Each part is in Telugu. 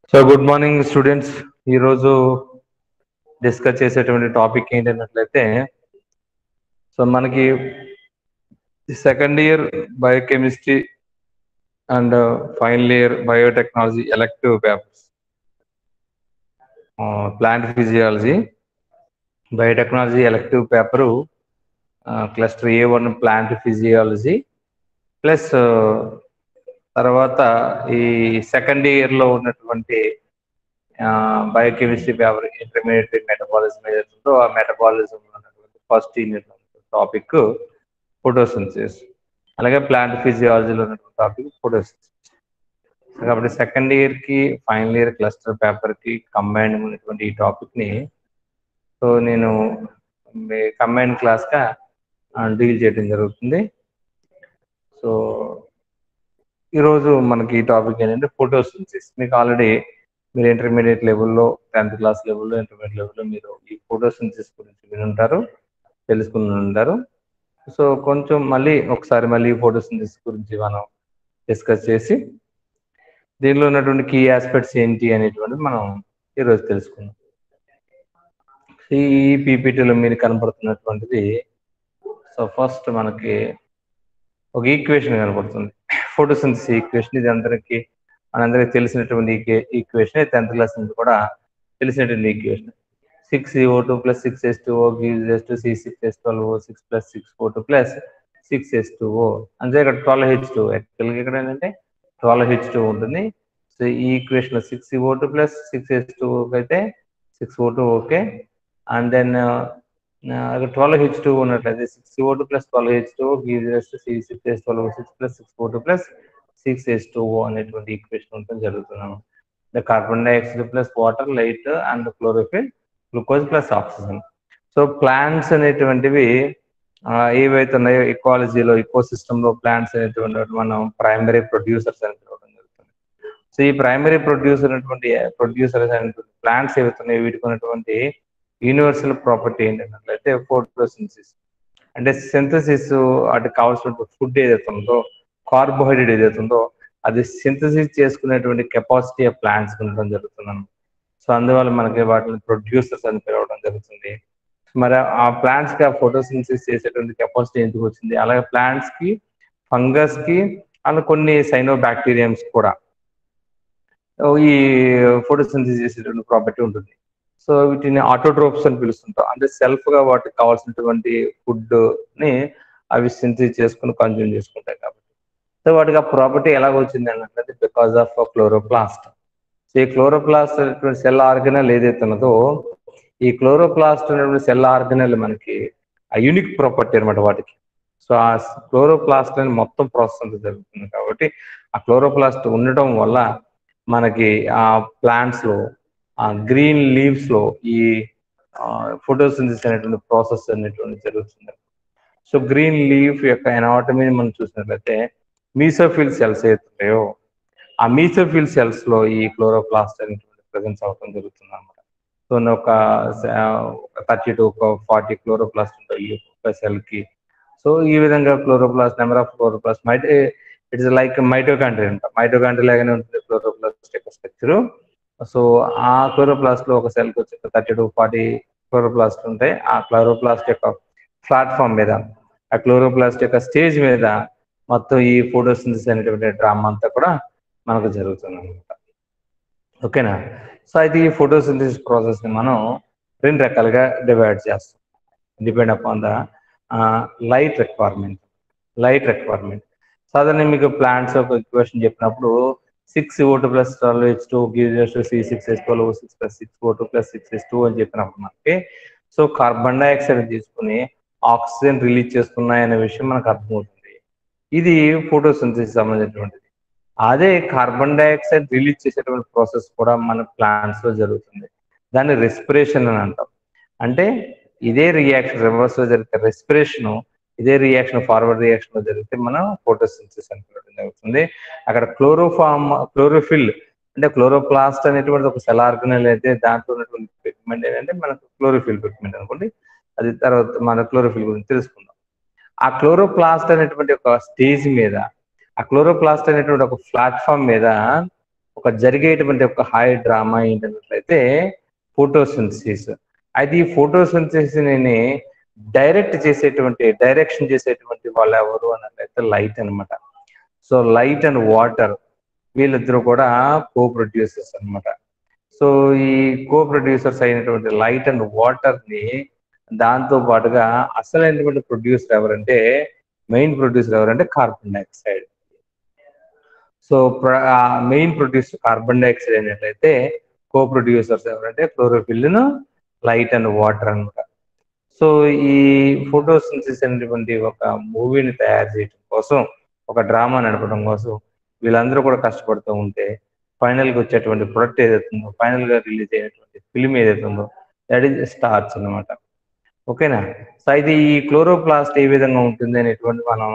సో గుడ్ మార్నింగ్ స్టూడెంట్స్ ఈరోజు డిస్కస్ చేసేటువంటి టాపిక్ ఏంటన్నట్లయితే సో మనకి second year biochemistry and final year biotechnology elective papers plant physiology biotechnology elective paper cluster A one plant physiology plus తర్వాత ఈ సెకండ్ ఇయర్ లో ఉన్నటువంటి బయోకెమిస్ట్రీ పేపర్ ఇంటర్మీడియట్ మెటబాలిజం ఏదైతుందో ఆ మెటబాలిజం ఉన్నటువంటి ఫస్ట్ యూనిట్ టాపిక్ ఫోటోసింథసిస్ అలాగే ప్లాంట్ ఫిజియాలజీలో ఉన్నటువంటి టాపిక్ ఫోటోసింథసిస్ కాబట్టి సెకండ్ ఇయర్ కి ఫైనల్ ఇయర్ క్లస్టర్ పేపర్ కి కంబైన్ ఉన్నటువంటి ఈ టాపిక్ ని సో నేను కంబైన్ క్లాస్ గా డీల్ చేయడం జరుగుతుంది సో ఈరోజు మనకి ఈ టాపిక్ ఏంటంటే ఫోటోసింథసిస్ మీకు ఆల్రెడీ మీరు ఇంటర్మీడియట్ లెవెల్లో టెన్త్ క్లాస్ లెవెల్లో ఇంటర్మీడియట్ లెవెల్లో మీరు ఈ ఫోటోసింథసిస్ గురించి వినుంటారు తెలుసుకుని ఉంటారు సో కొంచెం మళ్ళీ ఒకసారి మళ్ళీ ఫోటోసింథసిస్ గురించి మనం డిస్కస్ చేసి దీనిలో ఉన్నటువంటి కీ ఆస్పెక్ట్స్ ఏంటి అనేటువంటిది మనం ఈరోజు తెలుసుకుందాం ఈ పీపీటీలో మీరు కనపడుతున్నటువంటిది సో ఫస్ట్ మనకి ఒక ఈక్వేషన్ కనపడుతుంది ఫోటోసింథసిస్ ఈక్వేషన్ ఇది అందరికి మనందరికి తెలిసినటువంటి ఈక్వేషన్ టెన్త్ క్లాస్ నుంచి కూడా తెలిసినటువంటి equation six O two plus six S two O gives S two C six S twelve O six plus six O two plus six S two O అంటే ఇక్కడ ట్వెల్వ్ హెచ్ టూ యాక్చువల్గా ఇక్కడ ఏంటంటే ట్వెల్వ్ హెచ్ టూ ఉంటుంది సో ఈ equation six O two plus six S two అయితే six O two okay and then అక్కడ ట్వెల్వ్ హెచ్ టూ ఉన్నట్లయితే six O two plus twelve H two gives C six S twelve six plus six O two plus six S two O అనేటువంటి ఈక్వేషన్ ఉంటుంది జరుగుతున్నాము the carbon dioxide plus water light and chlorophyll glucose plus oxygen so plants అనేటువంటివి ఏవైతే ఉన్నాయో ఇకాలజీలో ఇకో లో ప్లాంట్స్ అనేటువంటి మనం ప్రైమరీ ప్రొడ్యూసర్స్ అని పిలవడం జరుగుతుంది సో ఈ ప్రైమరీ ప్రొడ్యూసర్ అనేటువంటి ప్రొడ్యూసర్స్ అనేటువంటి ప్లాంట్స్ ఏవైతే ఉన్నాయో వీటికి ఉన్నటువంటి యూనివర్సల్ ప్రాపర్టీ ఏంటంటే ఫోటోసింథసిస్ అంటే సింథసిస్ వాటికి కావాల్సిన ఫుడ్ ఏదైతే ఉందో కార్బోహైడ్రేట్ ఏదైతే ఉందో అది సింథసిస్ చేసుకునేటువంటి కెపాసిటీ ఆఫ్ ప్లాంట్స్ ఉండడం జరుగుతుంది సో అందువల్ల మనకి వాటిని ప్రొడ్యూసర్స్ అని పిలవడం జరుగుతుంది మరి ఆ ప్లాంట్స్ కి ఆ ఫోటోసింథసిస్ చేసేటువంటి కెపాసిటీ ఎందుకు వచ్చింది అలాగే ప్లాంట్స్ కి ఫంగస్ కి అలా కొన్ని సైనో బ్యాక్టీరియంస్ కూడా ఈ ఫోటోసింథసిస్ చేసేటువంటి ప్రాపర్టీ ఉంటుంది సో వీటిని ఆటోట్రోప్స్ అని పిలుస్తుంటాం అంటే సెల్ఫ్ గా వాటికి కావాల్సినటువంటి ఫుడ్ ని అవి సింథసిస్ చేసుకుని కన్జ్యూమ్ చేసుకుంటాయి కాబట్టి సో వాటికి ఆ ప్రాపర్టీ ఎలా వచ్చింది అన్నట్లయితే బికాస్ ఆఫ్ క్లోరోప్లాస్ట్ సో ఈ క్లోరోప్లాస్ట్ అనేటువంటి సెల్ ఆర్గనల్ ఏదైతే ఉన్నదో ఈ క్లోరోప్లాస్ట్ అనేటువంటి సెల్ ఆర్గనల్ మనకి ఆ యూనిక్ ప్రాపర్టీ అనమాట వాటికి సో ఆ క్లోరోప్లాస్ట్ అని మొత్తం ప్రాసెస్ అంతా జరుగుతుంది కాబట్టి ఆ క్లోరోప్లాస్ట్ ఉండటం వల్ల మనకి ఆ ప్లాంట్స్ లో ఆ గ్రీన్ లీవ్స్ లో ఈ ఫోటోసింథసిస్ అనేటువంటి ప్రాసెస్ అనేటువంటి జరుగుతుంది సో గ్రీన్ లీఫ్ యొక్క ఎనాటమీని మనం చూసినట్లయితే మీసోఫిల్ సెల్స్ ఏతున్నాయో ఆ మీసోఫిల్ సెల్స్ లో ఈ క్లోరోప్లాస్ట్ అనేటువంటి ప్రజెన్స్ అవటం జరుగుతుంది అనమాట సో ఒక థర్టీ టు ఒక ఫార్టీ క్లోరోప్లాస్ట్ ఉంటాయి ఒక సెల్ కి సో ఈ విధంగా chloroplast number of chloroplast might it's like mitochondria అంట మైటోకాండ్రీ లాగానే ఉంటుంది క్లోరోప్లాస్ట్ యొక్క స్ట్రక్చర్ సో ఆ క్లోరోప్లాస్ట్ లో ఒక సెల్ కి వచ్చి థర్టీ టు ఫార్టీ క్లోరోప్లాస్ట్ ఉంటాయి ఆ క్లోరోప్లాస్ట్ యొక్క ప్లాట్ఫామ్ మీద ఆ క్లోరోప్లాస్ట్ యొక్క స్టేజ్ మీద మొత్తం ఈ ఫోటోసింథసిస్ అనేటువంటి డ్రామా అంతా కూడా మనకు జరుగుతుంది అనమాట ఓకేనా సో అయితే ఈ ఫోటోసింథసిస్ ప్రాసెస్ ని మనం రెండు రకాలుగా డివైడ్ చేస్తాం depend upon the light requirement light requirement సాధారణ మీకు ప్లాంట్స్ ఒక ఈక్వేషన్ చెప్పినప్పుడు six O two plus twelve H two gives C six H twelve six plus six O two plus six H two అని చెప్పినప్పుడు మనకి సో కార్బన్ డైఆక్సైడ్ తీసుకుని ఆక్సిజన్ రిలీజ్ చేస్తున్నాయనే విషయం మనకు అర్థమవుతుంది ఇది ఫోటోసింథసిస్ సంబంధించినటువంటిది అదే కార్బన్ డైఆక్సైడ్ రిలీజ్ చేసేటువంటి ప్రాసెస్ కూడా మన ప్లాంట్స్ లో జరుగుతుంది దాన్ని రెస్పిరేషన్ అని అంటాం అంటే ఇదే రియాక్షన్ రివర్స్ లో జరిగితే రెస్పిరేషన్ ఇదే రియాక్షన్ ఫార్వర్డ్ రియాక్షన్ లో జరిగితే మనం ఫోటోసింథసిస్ అని పిలవడం జరుగుతుంది అక్కడ క్లోరోఫామ్ క్లోరోఫిల్ అంటే క్లోరోప్లాస్ట్ అనేటువంటి ఒక సెల్ ఆర్గనల్ అయితే దాంట్లో ఉన్నటువంటి పిగ్మెంట్ ఏంటంటే మనకు క్లోరోఫిల్ పిగ్మెంట్ అనుకోండి అది తర్వాత మన క్లోరోఫిల్ గురించి తెలుసుకుందాం ఆ క్లోరోప్లాస్ట్ అనేటువంటి ఒక స్టేజ్ మీద ఆ క్లోరోప్లాస్ట్ అనేటువంటి ఒక ప్లాట్ఫామ్ మీద ఒక ఒక జరిగేటువంటి ఒక హాయ్ డ్రామా ఏంటన్నట్లయితే ఫోటోసింథసిస్ అయితే ఈ ఫోటోసింథసిస్ ని డైరెక్ట్ చేసేటువంటి డైరెక్షన్ చేసేటువంటి వాళ్ళు ఎవరు అన్నట్లయితే లైట్ అన్నమాట సో లైట్ అండ్ వాటర్ వీళ్ళిద్దరూ కూడా కో ప్రొడ్యూసర్స్ అన్నమాట సో ఈ కో ప్రొడ్యూసర్స్ అయినటువంటి లైట్ అండ్ వాటర్ ని దాంతో పాటుగా అసలైనటువంటి ప్రొడ్యూసర్ ఎవరంటే మెయిన్ ప్రొడ్యూసర్ ఎవరంటే carbon dioxide so main producer carbon dioxide అయినట్లయితే కో ప్రొడ్యూసర్స్ ఎవరంటే క్లోరోఫిల్ను లైట్ అండ్ వాటర్ అన్నమాట సో ఈ ఫోటోసింథసిస్ అనేటువంటి ఒక మూవీని తయారు చేయడం కోసం ఒక డ్రామా నడపడం కోసం వీళ్ళందరూ కూడా కష్టపడుతూ ఉంటే ఫైనల్ గా వచ్చేటువంటి ప్రొడక్ట్ ఏదైతుందో ఫైనల్ గా రిలీజ్ అయినటువంటి ఫిల్మ్ ఏదైతుందో దట్ ఈస్ స్టార్స్ అనమాట ఓకేనా సో అయితే ఈ క్లోరోప్లాస్ట్ ఏ విధంగా ఉంటుంది అనేటువంటి మనం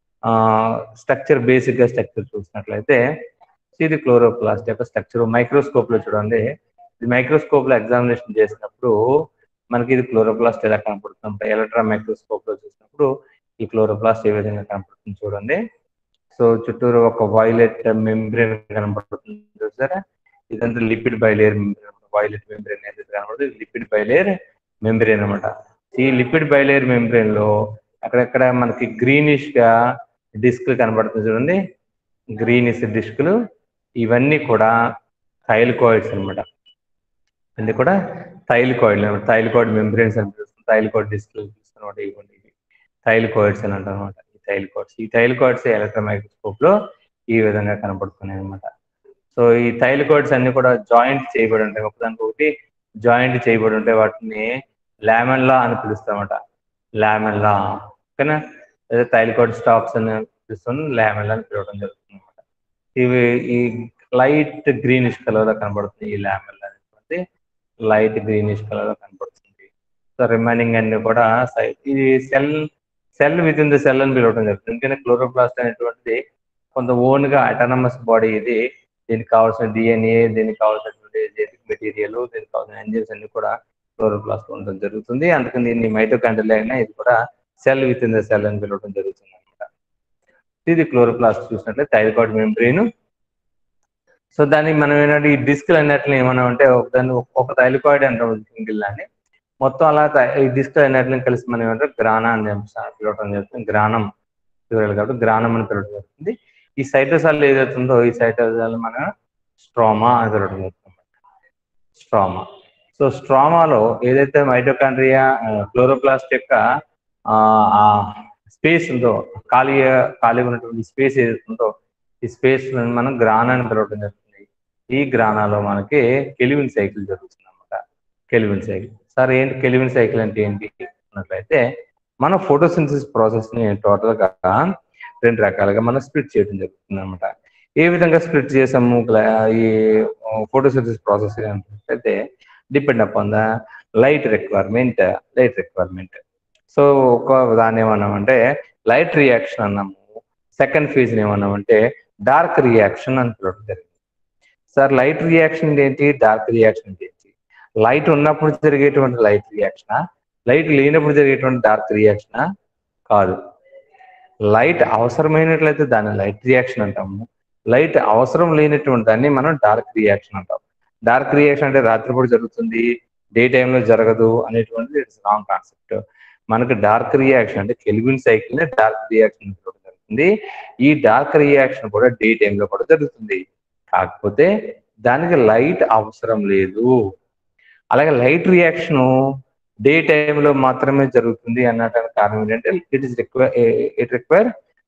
స్ట్రక్చర్ బేసిక్ గా స్ట్రక్చర్ చూసినట్లయితే ఇది క్లోరోప్లాస్ట్ యొక్క స్ట్రక్చర్ మైక్రోస్కోప్ లో చూడండి ఇది మైక్రోస్కోప్ లో ఎగ్జామినేషన్ చేసినప్పుడు మనకి ఇది క్లోరోప్లాస్ట్ ఎలా కనపడుతుంది ఎలక్ట్రాన్ మైక్రోస్కోప్ లో చూసినప్పుడు ఈ క్లోరోప్లాస్ట్ ఏ విధంగా కనపడుతుంది చూడండి సో చుట్టూరు ఒక వైలెట్ మెంబ్రేన్ కనపడుతుంది చూసారా ఇదంతా lipid bilayer membrane violet membrane ఏదైతే కనపడుతుంది లిపిడ్ బైలేయర్ మెంబ్రేన్ అనమాట ఈ లిపిడ్ బైలేయర్ మెంబ్రేన్ లో అక్కడక్కడ మనకి గ్రీనిష్ గా డిస్క్ కనబడుతుంది చూడండి గ్రీనిష్ డిస్కులు ఇవన్నీ కూడా థైల్కాయిడ్స్ అనమాట ఇవన్నీ కూడా థైల్కాయిడ్ థైల్కాయిడ్ మెంబ్రేన్స్ అని పిలుస్తుంది థైల్కాయిడ్ డిస్కులు అనమాట ఇవ్వండి థైల్కాయిడ్స్ అని అంటారు అనమాట ఈ థైల్కాయిడ్స్ ఈ థైల్కాయిడ్స్ ఎలక్ట్రాన్ మైక్రోస్కోప్ లో ఈ విధంగా కనపడుతున్నాయి అనమాట సో ఈ థైల్కాయిడ్స్ అన్ని కూడా జాయింట్ చేయబడి ఉంటాయి ఒకదానికి ఒకటి జాయింట్ చేయబడి ఉంటాయి వాటిని లామెల్లా అని పిలుస్తామట లామెల్లా ఓకేనా అదే థైల్కాయిడ్ స్టాక్స్ అని పిలుస్తుంది లామెల్లా అని పిలవడం జరుగుతుంది అనమాట ఇవి ఈ లైట్ గ్రీనిష్ కలర్ లో కనబడుతుంది ఈ లామెల్లా అనేటువంటి లైట్ గ్రీనిష్ కలర్ లో కనబడుతుంది సో రిమైనింగ్ అన్ని కూడా ఇది cell cell within the cell అని పిలవడం జరుగుతుంది ఎందుకంటే క్లోరోప్లాస్ట్ అనేటువంటిది కొంత ఓన్ గా అటానమస్ బాడీ ఇది దీనికి కావాల్సిన డిఎన్ఏ దీనికి కావాల్సినటువంటి జెనెటిక్ మెటీరియల్ దీనికి కావాల్సిన ఎంజిన్స్ అన్ని కూడా క్లోరోప్లాస్ట్ ఉండడం జరుగుతుంది అందుకని దీన్ని మైటోకాండ్రియల్ అయినా ఇది కూడా cell within the cell అని పిలవడం జరుగుతుంది అనమాట ఇది క్లోరోప్లాస్ట్ చూసినట్లయితే థైరాయిడ్ మెంబ్రెయిన్ సో దాన్ని మనం ఏంటంటే ఈ డిస్క్లు అన్నట్లు ఏమన్నా ఉంటే దాన్ని ఒక థైలికాయిడ్ అంటాం సింగిల్ అని మొత్తం అలా ఈ డిస్క్ అన్నట్లు కలిసి మనం ఏమంటే గ్రానా అని పిలవడం జరుగుతుంది గ్రానం పిలవాలి కాబట్టి గ్రానం అని పిలవడం జరుగుతుంది ఈ సైటోసాల్ ఏదైతుందో ఈ సైటోసాల్ మన స్ట్రామా అని పిలవడం జరుగుతుంది స్ట్రామా సో స్ట్రామాలో ఏదైతే మైటోకాండ్రియా క్లోరోప్లాస్ట్ యొక్క స్పేస్ ఉందో ఖాళీ ఖాళీ ఉన్నటువంటి స్పేస్ ఏదైతుందో ఈ స్పేస్ మనం గ్రానాన్ని పిలవడం జరుగుతుంది ఈ గ్రానాలో మనకి కెలివిన్ సైకిల్ జరుగుతుంది అనమాట కెలివిన్ సైకిల్ సార్ ఏంటి కెలివిన్ సైకిల్ అంటే ఏంటి అన్నట్లయితే మన ఫోటోసింథసిస్ ప్రాసెస్ ని టోటల్ గా రెండు రకాలుగా మనం స్ప్లిట్ చేయడం జరుగుతుంది అనమాట ఏ విధంగా స్ప్లిట్ చేసాము ఈ ఫోటోసింథసిస్ ప్రాసెస్ అయితే depend upon the light requirement light requirement so ఒక దాన్ని ఏమన్నామంటే లైట్ రియాక్షన్ అన్నాము సెకండ్ ఫేజ్ ఏమన్నామంటే డార్క్ రియాక్షన్ అని పిలవడం జరిగింది సార్ లైట్ రియాక్షన్ ఏంటి డార్క్ రియాక్షన్ ఏంటి లైట్ ఉన్నప్పుడు జరిగేటువంటి లైట్ రియాక్షనా లైట్ లేనప్పుడు జరిగేటువంటి డార్క్ రియాక్షనా కాదు లైట్ అవసరమైనట్లయితే దాన్ని లైట్ రియాక్షన్ అంటాము లైట్ అవసరం లేనటువంటి దాన్ని మనం డార్క్ రియాక్షన్ అంటాం డార్క్ రియాక్షన్ అంటే రాత్రిపూట జరుగుతుంది డే టైంలో జరగదు అనేటువంటిది ఇట్స్ రాంగ్ కాన్సెప్ట్ మనకు డార్క్ రియాక్షన్ అంటే కెల్విన్ సైకిల్ ని డార్క్ రియాక్షన్ జరుగుతుంది ఈ డార్క్ రియాక్షన్ కూడా డే టైంలో కూడా జరుగుతుంది కాకపోతే దానికి లైట్ అవసరం లేదు అలాగే లైట్ రియాక్షన్ డే టైంలో మాత్రమే జరుగుతుంది అన్నటానికి కారణం ఏంటంటే it is require it require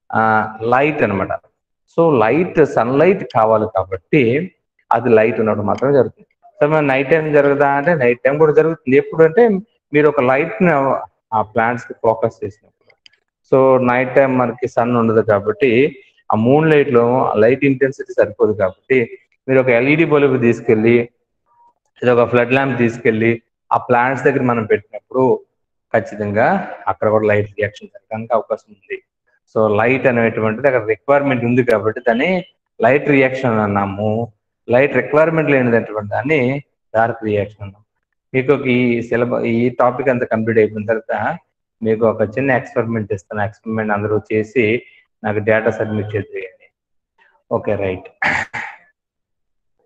light అనమాట సో లైట్ సన్లైట్ కావాలి కాబట్టి అది లైట్ ఉన్నప్పుడు మాత్రమే జరుగుతుంది సో మరి నైట్ టైం జరుగుదా అంటే నైట్ టైం కూడా జరుగుతుంది ఎప్పుడు అంటే మీరు ఒక లైట్ ని ఆ ప్లాంట్స్ కి ఫోకస్ చేసినప్పుడు సో నైట్ టైం మనకి సన్ ఉండదు కాబట్టి ఆ మూన్ లైట్ లో లైట్ ఇంటెన్సిటీ సరిపోదు కాబట్టి మీరు ఒక ఎల్ఈడి బల్బ్ తీసుకెళ్ళి ఇది ఒక ఫ్లడ్ ల్యాంప్ తీసుకెళ్ళి ఆ ప్లాంట్స్ దగ్గర మనం పెట్టినప్పుడు ఖచ్చితంగా అక్కడ కూడా లైట్ రియాక్షన్ జరగడానికి అవకాశం ఉంది సో లైట్ అనేటువంటిది అక్కడ రిక్వైర్మెంట్ ఉంది కాబట్టి దాన్ని లైట్ రియాక్షన్ అన్నాము లైట్ రిక్వైర్మెంట్ లేనిదటువంటి దాన్ని డార్క్ రియాక్షన్ అన్నాము మీకు ఈ సిలబస్ ఈ టాపిక్ అంతా కంప్లీట్ అయిపోయిన తర్వాత మీకు ఒక చిన్న ఎక్స్పెరిమెంట్ ఇస్తాను ఎక్స్పెరిమెంట్ అందరూ చేసి నాకు డేటా సబ్మిట్ చేయండి ఓకే రైట్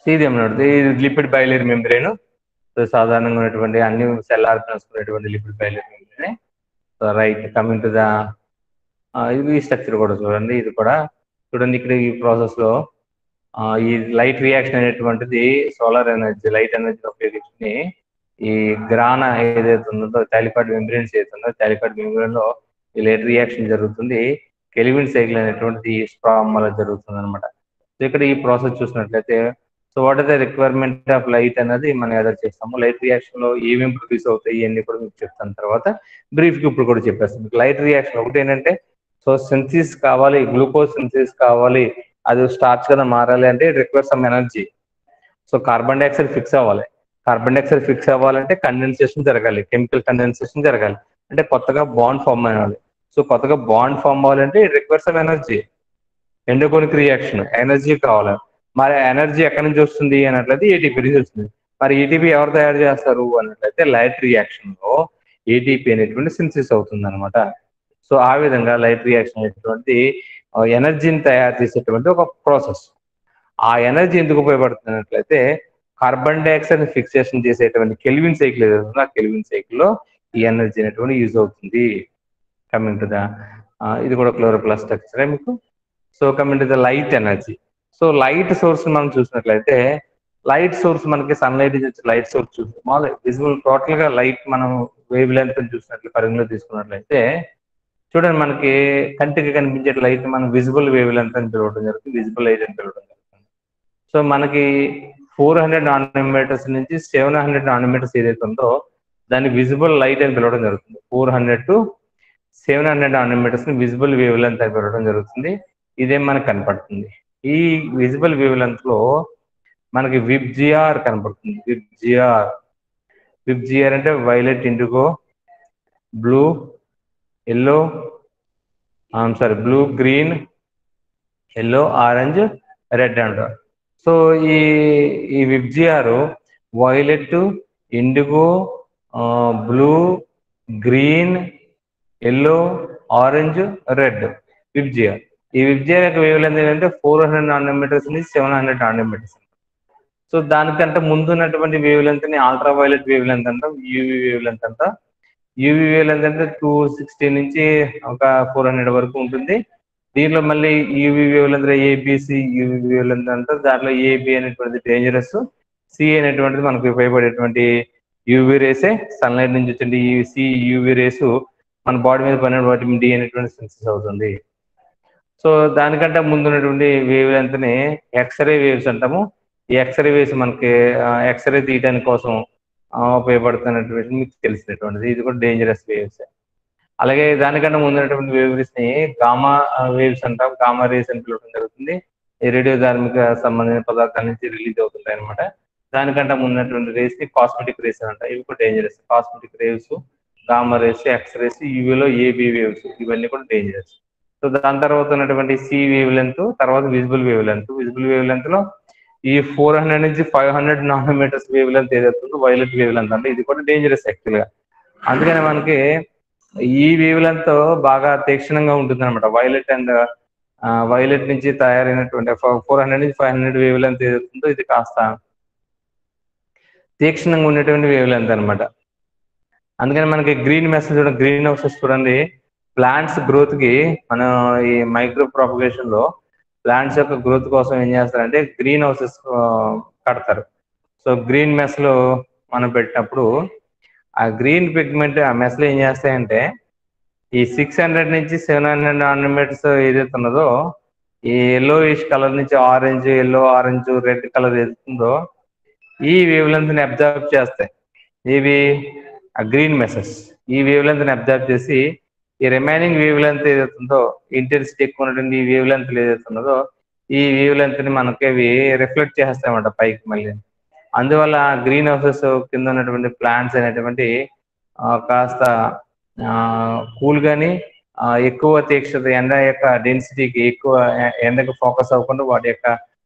సీదియం నోడ్ ఇది లిపిడ్ బయలేరు మెంబ్రేన్ సో సాధారణంగా ఉన్నటువంటి అన్ని సెల్ ఆర్గన్స్ ఉన్నటువంటి lipid bilayer membrane so right coming to the ఇది స్ట్రక్చర్ కూడా చూడండి ఇది కూడా చూడండి ఇక్కడ ఈ ప్రాసెస్ లో ఆ, ఈ లైట్ రియాక్షన్ అనేటువంటిది సోలార్ ఎనర్జీ లైట్ ఎనర్జీ ఉపయోగించుకుని ఈ గ్రాన ఏదైతే ఉందో టాలికాడ్ మెంబ్రెన్స్ ఏదైతే ఉందో టాలికాడ్ మెంబ్రెన్ లో ఈ లైట్ రియాక్షన్ జరుగుతుంది కెలివిన్ సైకిల్ అనేటువంటిది స్ట్రామ్ వల్ల జరుగుతుంది అనమాట సో ఇక్కడ ఈ ప్రాసెస్ చూసినట్లయితే so what is the requirement of light అనేది మనం ఎదురు చేస్తాము లైట్ రియాక్షన్ లో ఏమేమి ప్రొడ్యూస్ అవుతాయి ఇవన్నీ కూడా మీకు చెప్తాను తర్వాత బ్రీఫ్ కి ఇప్పుడు కూడా చెప్పేస్తాను మీకు లైట్ రియాక్షన్ ఒకటి ఏంటంటే సో సింథసిస్ కావాలి గ్లూకోజ్ సింథసిస్ కావాలి అది స్టార్చ్ గా మారాలి అంటే require some energy so carbon dioxide fix అవ్వాలి కార్బన్ డైఆక్సైడ్ ఫిక్స్ అవ్వాలంటే కండెన్సేషన్ జరగాలి కెమికల్ కండెన్సేషన్ జరగాలి అంటే కొత్తగా బాండ్ ఫామ్ అవ్వాలి సో కొత్తగా బాండ్ ఫామ్ అవ్వాలంటే require some energy endergonic reaction energy కావాలి మరి ఎనర్జీ ఎక్కడి నుంచి వస్తుంది అన్నట్లయితే ఏటీపీ నుంచి వస్తుంది మరి ఏటీపీ ఎవరు తయారు చేస్తారు అన్నట్లయితే లైట్ రియాక్షన్ లో ఏటీపీ అనేటువంటి సింథసిస్ అవుతుంది అనమాట సో ఆ విధంగా లైట్ రియాక్షన్ అనేటువంటి ఎనర్జీని తయారు చేసేటువంటి ఒక ప్రాసెస్ ఆ ఎనర్జీ ఎందుకు ఉపయోగపడుతున్నట్లయితే కార్బన్ డైఆక్సైడ్ ఫిక్సేషన్ చేసేటువంటి కెల్విన్ సైకిల్ ఏదైతే ఉందో ఆ కెల్విన్ సైకిల్ లో ఈ ఎనర్జీ అనేటువంటి యూజ్ అవుతుంది కమింగ్ టు ద ఇది కూడా క్లోరోప్లాస్ స్ట్రక్చరే మీకు so coming to the light energy so light source మనం చూసినట్లయితే లైట్ సోర్స్ మనకి సన్లైట్ నుంచి లైట్ సోర్స్ చూసి మామూలు విజిబుల్ టోటల్ గా లైట్ మనం వేవ్ లెంత్ చూసినట్లు పరిగణలో తీసుకున్నట్లయితే చూడండి మనకి కంటికి కనిపించే లైట్ మనం విజిబుల్ వేవ్ లెంత్ అని పిలవడం జరుగుతుంది విజిబుల్ లైట్ అని పిలవడం జరుగుతుంది సో మనకి ఫోర్ హండ్రెడ్ నానోమీటర్స్ నుంచి సెవెన్ హండ్రెడ్ నానోమీటర్స్ ఏదైతే ఉందో దాన్ని విజిబుల్ లైట్ అని పిలవడం జరుగుతుంది four hundred to seven hundred nanometres ని విజిబుల్ వేవ్ లెంత్ అని పిలవడం జరుగుతుంది ఇదే మనకు కనపడుతుంది ఈ విజిబుల్ వేవ్ లెంత్ లో మనకి విబ్జిఆర్ కనపడుతుంది విబ్జిఆర్ విబ్జిఆర్ అంటే violet indigo blue yellow sorry blue green yellow orange red అంటారు సో ఈ ఈ VIBGYOR violet indigo blue green yellow orange red VIBGYOR ఈ విబ్జిఆర్ యొక్క వేవ్ లెంత్ ఏంటంటే ఫోర్ హండ్రెడ్ నానోమీటర్స్ నుంచి సెవెన్ హండ్రెడ్ నానోమీటర్స్ సో దానికంటే ముందు ఉన్నటువంటి వేవ్ లెంత్ ని అల్ట్రా వైలెట్ వేవ్ లెంత్ అంటాం యూవి వేవ్ లెంత్ అంటాం యూవి వేవ్ లెంత్ అంటే టూ సిక్స్టీ నుంచి ఒక ఫోర్ హండ్రెడ్ వరకు ఉంటుంది దీనిలో మళ్ళీ UV wavelength ABC UV wavelength అంటారు దాంట్లో ఏబి అనేటువంటిది డేంజరస్ సి అనేటువంటిది మనకు ఉపయోగపడేటువంటి యూవి రేసే సన్లైట్ నుంచి వచ్చే ఈ సి యూవి రేసు మన బాడీ మీద పడిన వైటమిన్ డి అనేటువంటి సెన్సెస్ అవుతుంది సో దానికంటే ముందు ఉన్నటువంటి వేవ్ లెంత్ ని ఎక్స్రే వేవ్స్ అంటాము ఈ ఎక్స్రే వేవ్స్ మనకి ఎక్స్రే తీయడానికి కోసం ఉపయోగపడుతున్నటువంటి మీకు తెలిసినటువంటిది ఇది కూడా డేంజరస్ వేవ్స్ అలాగే దానికంటే ముందున్నటువంటి వేవ్స్ ని గామా వేవ్స్ అంటాం గామా రేస్ అని పిలవడం జరుగుతుంది ఈ రేడియో ధార్మిక సంబంధించిన పదార్థాల నుంచి రిలీజ్ అవుతుంటాయి అనమాట దానికంటే ముందున్నటువంటి రేస్ ని కాస్మెటిక్ రేస్ అంట ఇవి కూడా dangerous cosmetic waves gamma rays X rays యూవీలో ఏబి వేవ్స్ ఇవన్నీ కూడా డేంజరస్ సో దాని తర్వాత ఉన్నటువంటి సి వేవ్ లెంత్ తర్వాత visible wavelength visible wavelength లో ఈ ఫోర్ హండ్రెడ్ నుంచి five hundred nanometers wavelength ఏదైతే ఉందో వైలెట్ వేవ్ లెంత్ అంటే ఇది కూడా డేంజరస్ యాక్చువల్ గా అందుకని మనకి ఈ వేవ్ లెంత్ బాగా తీక్షణంగా ఉంటుంది అనమాట వైలెట్ అండ్ వైలెట్ నుంచి తయారైనటువంటి ఫోర్ హండ్రెడ్ నుంచి ఫైవ్ హండ్రెడ్ వేవ్ లెంత్ ఏదైతే ఉందో ఇది కాస్త తీక్షణంగా ఉండేటువంటి వేవ్ లెంత్ అనమాట అందుకని మనకి గ్రీన్ మెసేజ్ చూడండి గ్రీన్ హౌసెస్ చూడండి ప్లాంట్స్ గ్రోత్ కి మనం ఈ మైక్రో ప్రాపగేషన్ లో ప్లాంట్స్ యొక్క గ్రోత్ కోసం ఏం చేస్తారంటే గ్రీన్ హౌసెస్ కడతారు సో గ్రీన్ మెస్ లో మనం పెట్టినప్పుడు ఆ గ్రీన్ పిగ్మెంట్ ఆ మెస్ లో ఏం చేస్తాయంటే ఈ సిక్స్ హండ్రెడ్ నుంచి సెవెన్ హండ్రెడ్ ఆర్నమెంట్స్ ఏదైతే ఉన్నదో ఈ ఎల్లోయిష్ కలర్ నుంచి orange yellow orange red colour ఏదైతుందో ఈ వేవ్ లెంత్ ని అబ్జర్వ్ చేస్తాయి ఇవి ఆ గ్రీన్ మెసెస్ ఈ వేవ్ లెంత్ ని అబ్జర్వ్ చేసి ఈ రిమైనింగ్ వేవ్ లెంత్ ఏదైతుందో ఇంటెన్సిటీ ఎక్కువ ఉన్నటువంటి ఈ వేవ్ లెంత్ ఏదైతే ఉన్నదో ఈ వేవ్ లెంత్ ని మనకి అవి రిఫ్లెక్ట్ చేస్తాయన్నమాట పైకి మళ్ళీ అందువల్ల గ్రీన్ హౌసెస్ కింద ఉన్నటువంటి ప్లాంట్స్ అనేటువంటి కాస్త కూల్ గాని ఎక్కువ తీక్షత ఎండ యొక్క డెన్సిటీకి ఎక్కువ ఎండకు ఫోకస్ అవ్వకుండా వాటి యొక్క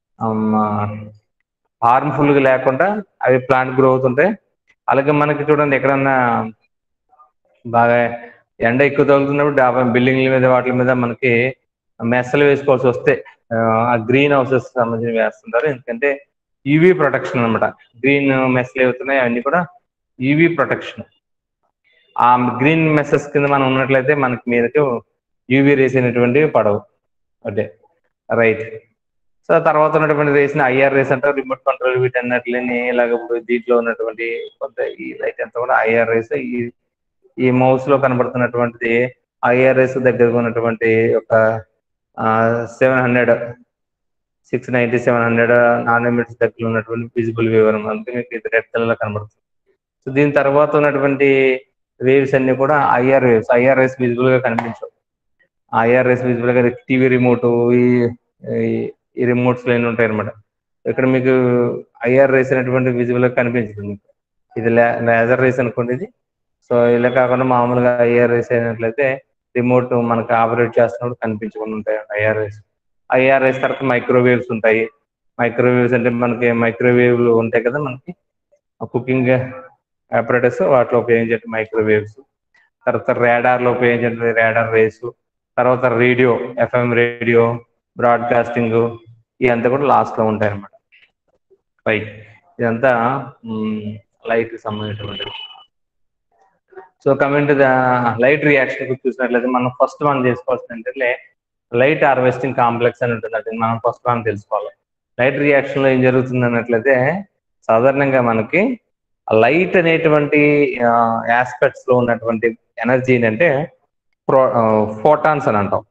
హార్మ్ఫుల్ గా లేకుండా అవి ప్లాంట్ గ్రో అవుతుంటాయి అలాగే మనకి చూడండి ఎక్కడన్నా బాగా ఎండ ఎక్కువ తగులుతున్నప్పుడు డాబా బిల్డింగ్ల మీద వాటి మీద మనకి మెస్సలు వేసుకోవాల్సి వస్తే ఆ గ్రీన్ హౌసెస్ సంబంధించి వేస్తుంటారు ఎందుకంటే యూవీ ప్రొటెక్షన్ అనమాట గ్రీన్ మెస్లు అవుతున్నాయి అవన్నీ కూడా యూవీ ప్రొటెక్షన్ ఆ గ్రీన్ మెసెస్ కింద మనం ఉన్నట్లయితే మనకి మీదకి యూవీ రేస్ అనేటువంటివి పడవు అదే రైట్ సో తర్వాత ఉన్నటువంటి రేస్ ని ఐఆర్ రేస్ అంటారు రిమోట్ కంట్రోల్ వీటన్నట్లని ఇలాగ ఇప్పుడు దీంట్లో ఉన్నటువంటి కొంత ఈ లైట్ అంతా కూడా ఐఆర్ రేస్ ఈ ఈ మౌస్ లో కనబడుతున్నటువంటిది ఐఆర్ రేస్ దగ్గర ఉన్నటువంటి ఒక seven hundred six ninety seven hundred nanometers దగ్గర ఉన్నటువంటి విజిబుల్ వేవ్ అనమాట మీకు ఇది రెడ్ కలర్ లో కనబడుతుంది సో దీని తర్వాత ఉన్నటువంటి వేవ్స్ అన్ని కూడా IR waves IR rays visible గా కనిపించవు ఐఆర్ రేస్ విజిబుల్ గా టీవీ రిమోట్ ఈ ఈ రిమోట్స్ లో ఉంటాయి అనమాట ఇక్కడ మీకు ఐఆర్ రేస్ అనేటువంటి విజిబుల్ గా కనిపించదు మీకు ఇది లేజర్ రేస్ అనుకోండి ఇది సో ఇలా కాకుండా మామూలుగా ఐఆర్ రేస్ అయినట్లయితే రిమోట్ మనకు ఆపరేట్ చేస్తున్నప్పుడు కనిపించకుండా ఉంటాయి ఐఆర్ రేస్ ఐఆర్ రేస్ తర్వాత మైక్రోవేవ్స్ ఉంటాయి మైక్రోవేవ్స్ అంటే మనకి మైక్రోవేవ్లు ఉంటాయి కదా మనకి కుకింగ్ ఆపరేటర్స్ వాటిలో ఉపయోగించే మైక్రోవేవ్స్ తర్వాత radar లో ఉపయోగించే రాడార్ రేసు తర్వాత రేడియో ఎఫ్ఎం రేడియో బ్రాడ్కాస్టింగ్ ఇదంతా కూడా లాస్ట్ లో ఉంటాయి అన్నమాట రైట్ ఇదంతా లైట్ సంబంధించినటువంటిది so coming to the light reaction చూసినట్లయితే మనం ఫస్ట్ మనం చేసుకోవాల్సింది ఏంటంటే లైట్ హార్వెస్టింగ్ కాంప్లెక్స్ అని ఉంటుంది అది మనం ఫస్ట్ మనం తెలుసుకోవాలి లైట్ రియాక్షన్ లో ఏం జరుగుతుంది అన్నట్లయితే సాధారణంగా మనకి లైట్ అనేటువంటి ఆస్పెక్ట్స్ లో ఉన్నటువంటి ఎనర్జీ ఏంటంటే ప్రో ఫోటాన్స్ అని అంటాం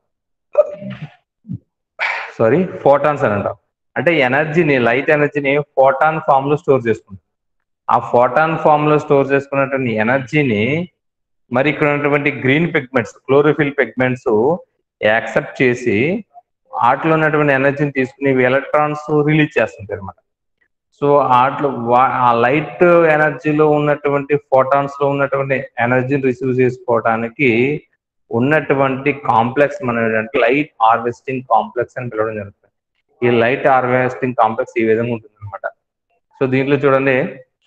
సారీ ఫోటాన్స్ అని అంటాం అంటే ఎనర్జీని లైట్ ఎనర్జీని ఫోటాన్ ఫామ్ లో స్టోర్ చేసుకుంటాం ఆ ఫోటాన్ ఫామ్ లో స్టోర్ చేసుకున్నటువంటి ఎనర్జీని మరి ఇక్కడ ఉన్నటువంటి green pigments chlorophyll pigments accept చేసి వాటిలో ఉన్నటువంటి ఎనర్జీని తీసుకుని ఎలక్ట్రాన్స్ రిలీజ్ చేస్తుంటాయి అనమాట సో వాటిలో ఆ లైట్ ఎనర్జీలో ఉన్నటువంటి ఫోటాన్స్ లో ఉన్నటువంటి ఎనర్జీని రిసీవ్ చేసుకోవడానికి ఉన్నటువంటి కాంప్లెక్స్ మన ఏంటంటే లైట్ హార్వెస్టింగ్ కాంప్లెక్స్ అని పిలవడం జరుగుతుంది ఈ లైట్ హార్వెస్టింగ్ కాంప్లెక్స్ ఈ విధంగా ఉంటుంది అనమాట సో దీంట్లో చూడండి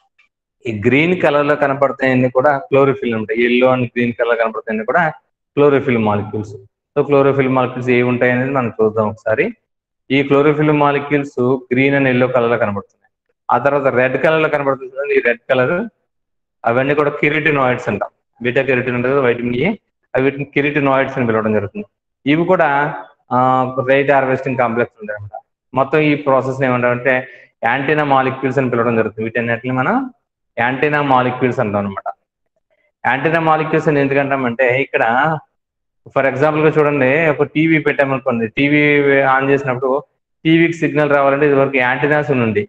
ఈ గ్రీన్ కలర్ లో కనపడతాయన్నీ కూడా క్లోరోఫిల్ ఉంటాయి ఎల్లో అండ్ గ్రీన్ కలర్ కనపడతాయన్నీ కూడా chlorophyll molecules so chlorophyll molecules ఏవి ఉంటాయి అనేది మనం చూద్దాం ఒకసారి ఈ chlorophyll molecules green and yellow colour లో కనబడుతున్నాయి ఆ తర్వాత రెడ్ కలర్ లో కనబడుతుంది చూడండి, ఈ రెడ్ కలర్ అవన్నీ కూడా కిరిటినాయిడ్స్ అంటాం బీటా కెరిటిన్ ఉంటుంది వైటమిన్ ఏ అవి వీటిని కిరిటినాయిడ్స్ అని పిలవడం జరుగుతుంది ఇవి కూడా రైట్ హార్వెస్టింగ్ కాంప్లెక్స్ ఉంటాయి అనమాట మొత్తం ఈ ప్రాసెస్ ఏమంటారంటే యాంటీనా మాలిక్యూల్స్ అని పిలవడం జరుగుతుంది వీటన్నిటిని మనం యాంటీనా మాలిక్యూల్స్ అంటాం అనమాట యాంటీనా మాలిక్యూల్స్ అని ఎందుకంటామంటే ఇక్కడ ఫర్ ఎగ్జాంపుల్ గా చూడండి ఒక టీవీ పెట్టామనుకోండి టీవీ ఆన్ చేసినప్పుడు టీవీకి సిగ్నల్ రావాలంటే ఇదివరకు యాంటీనాస్ నుండి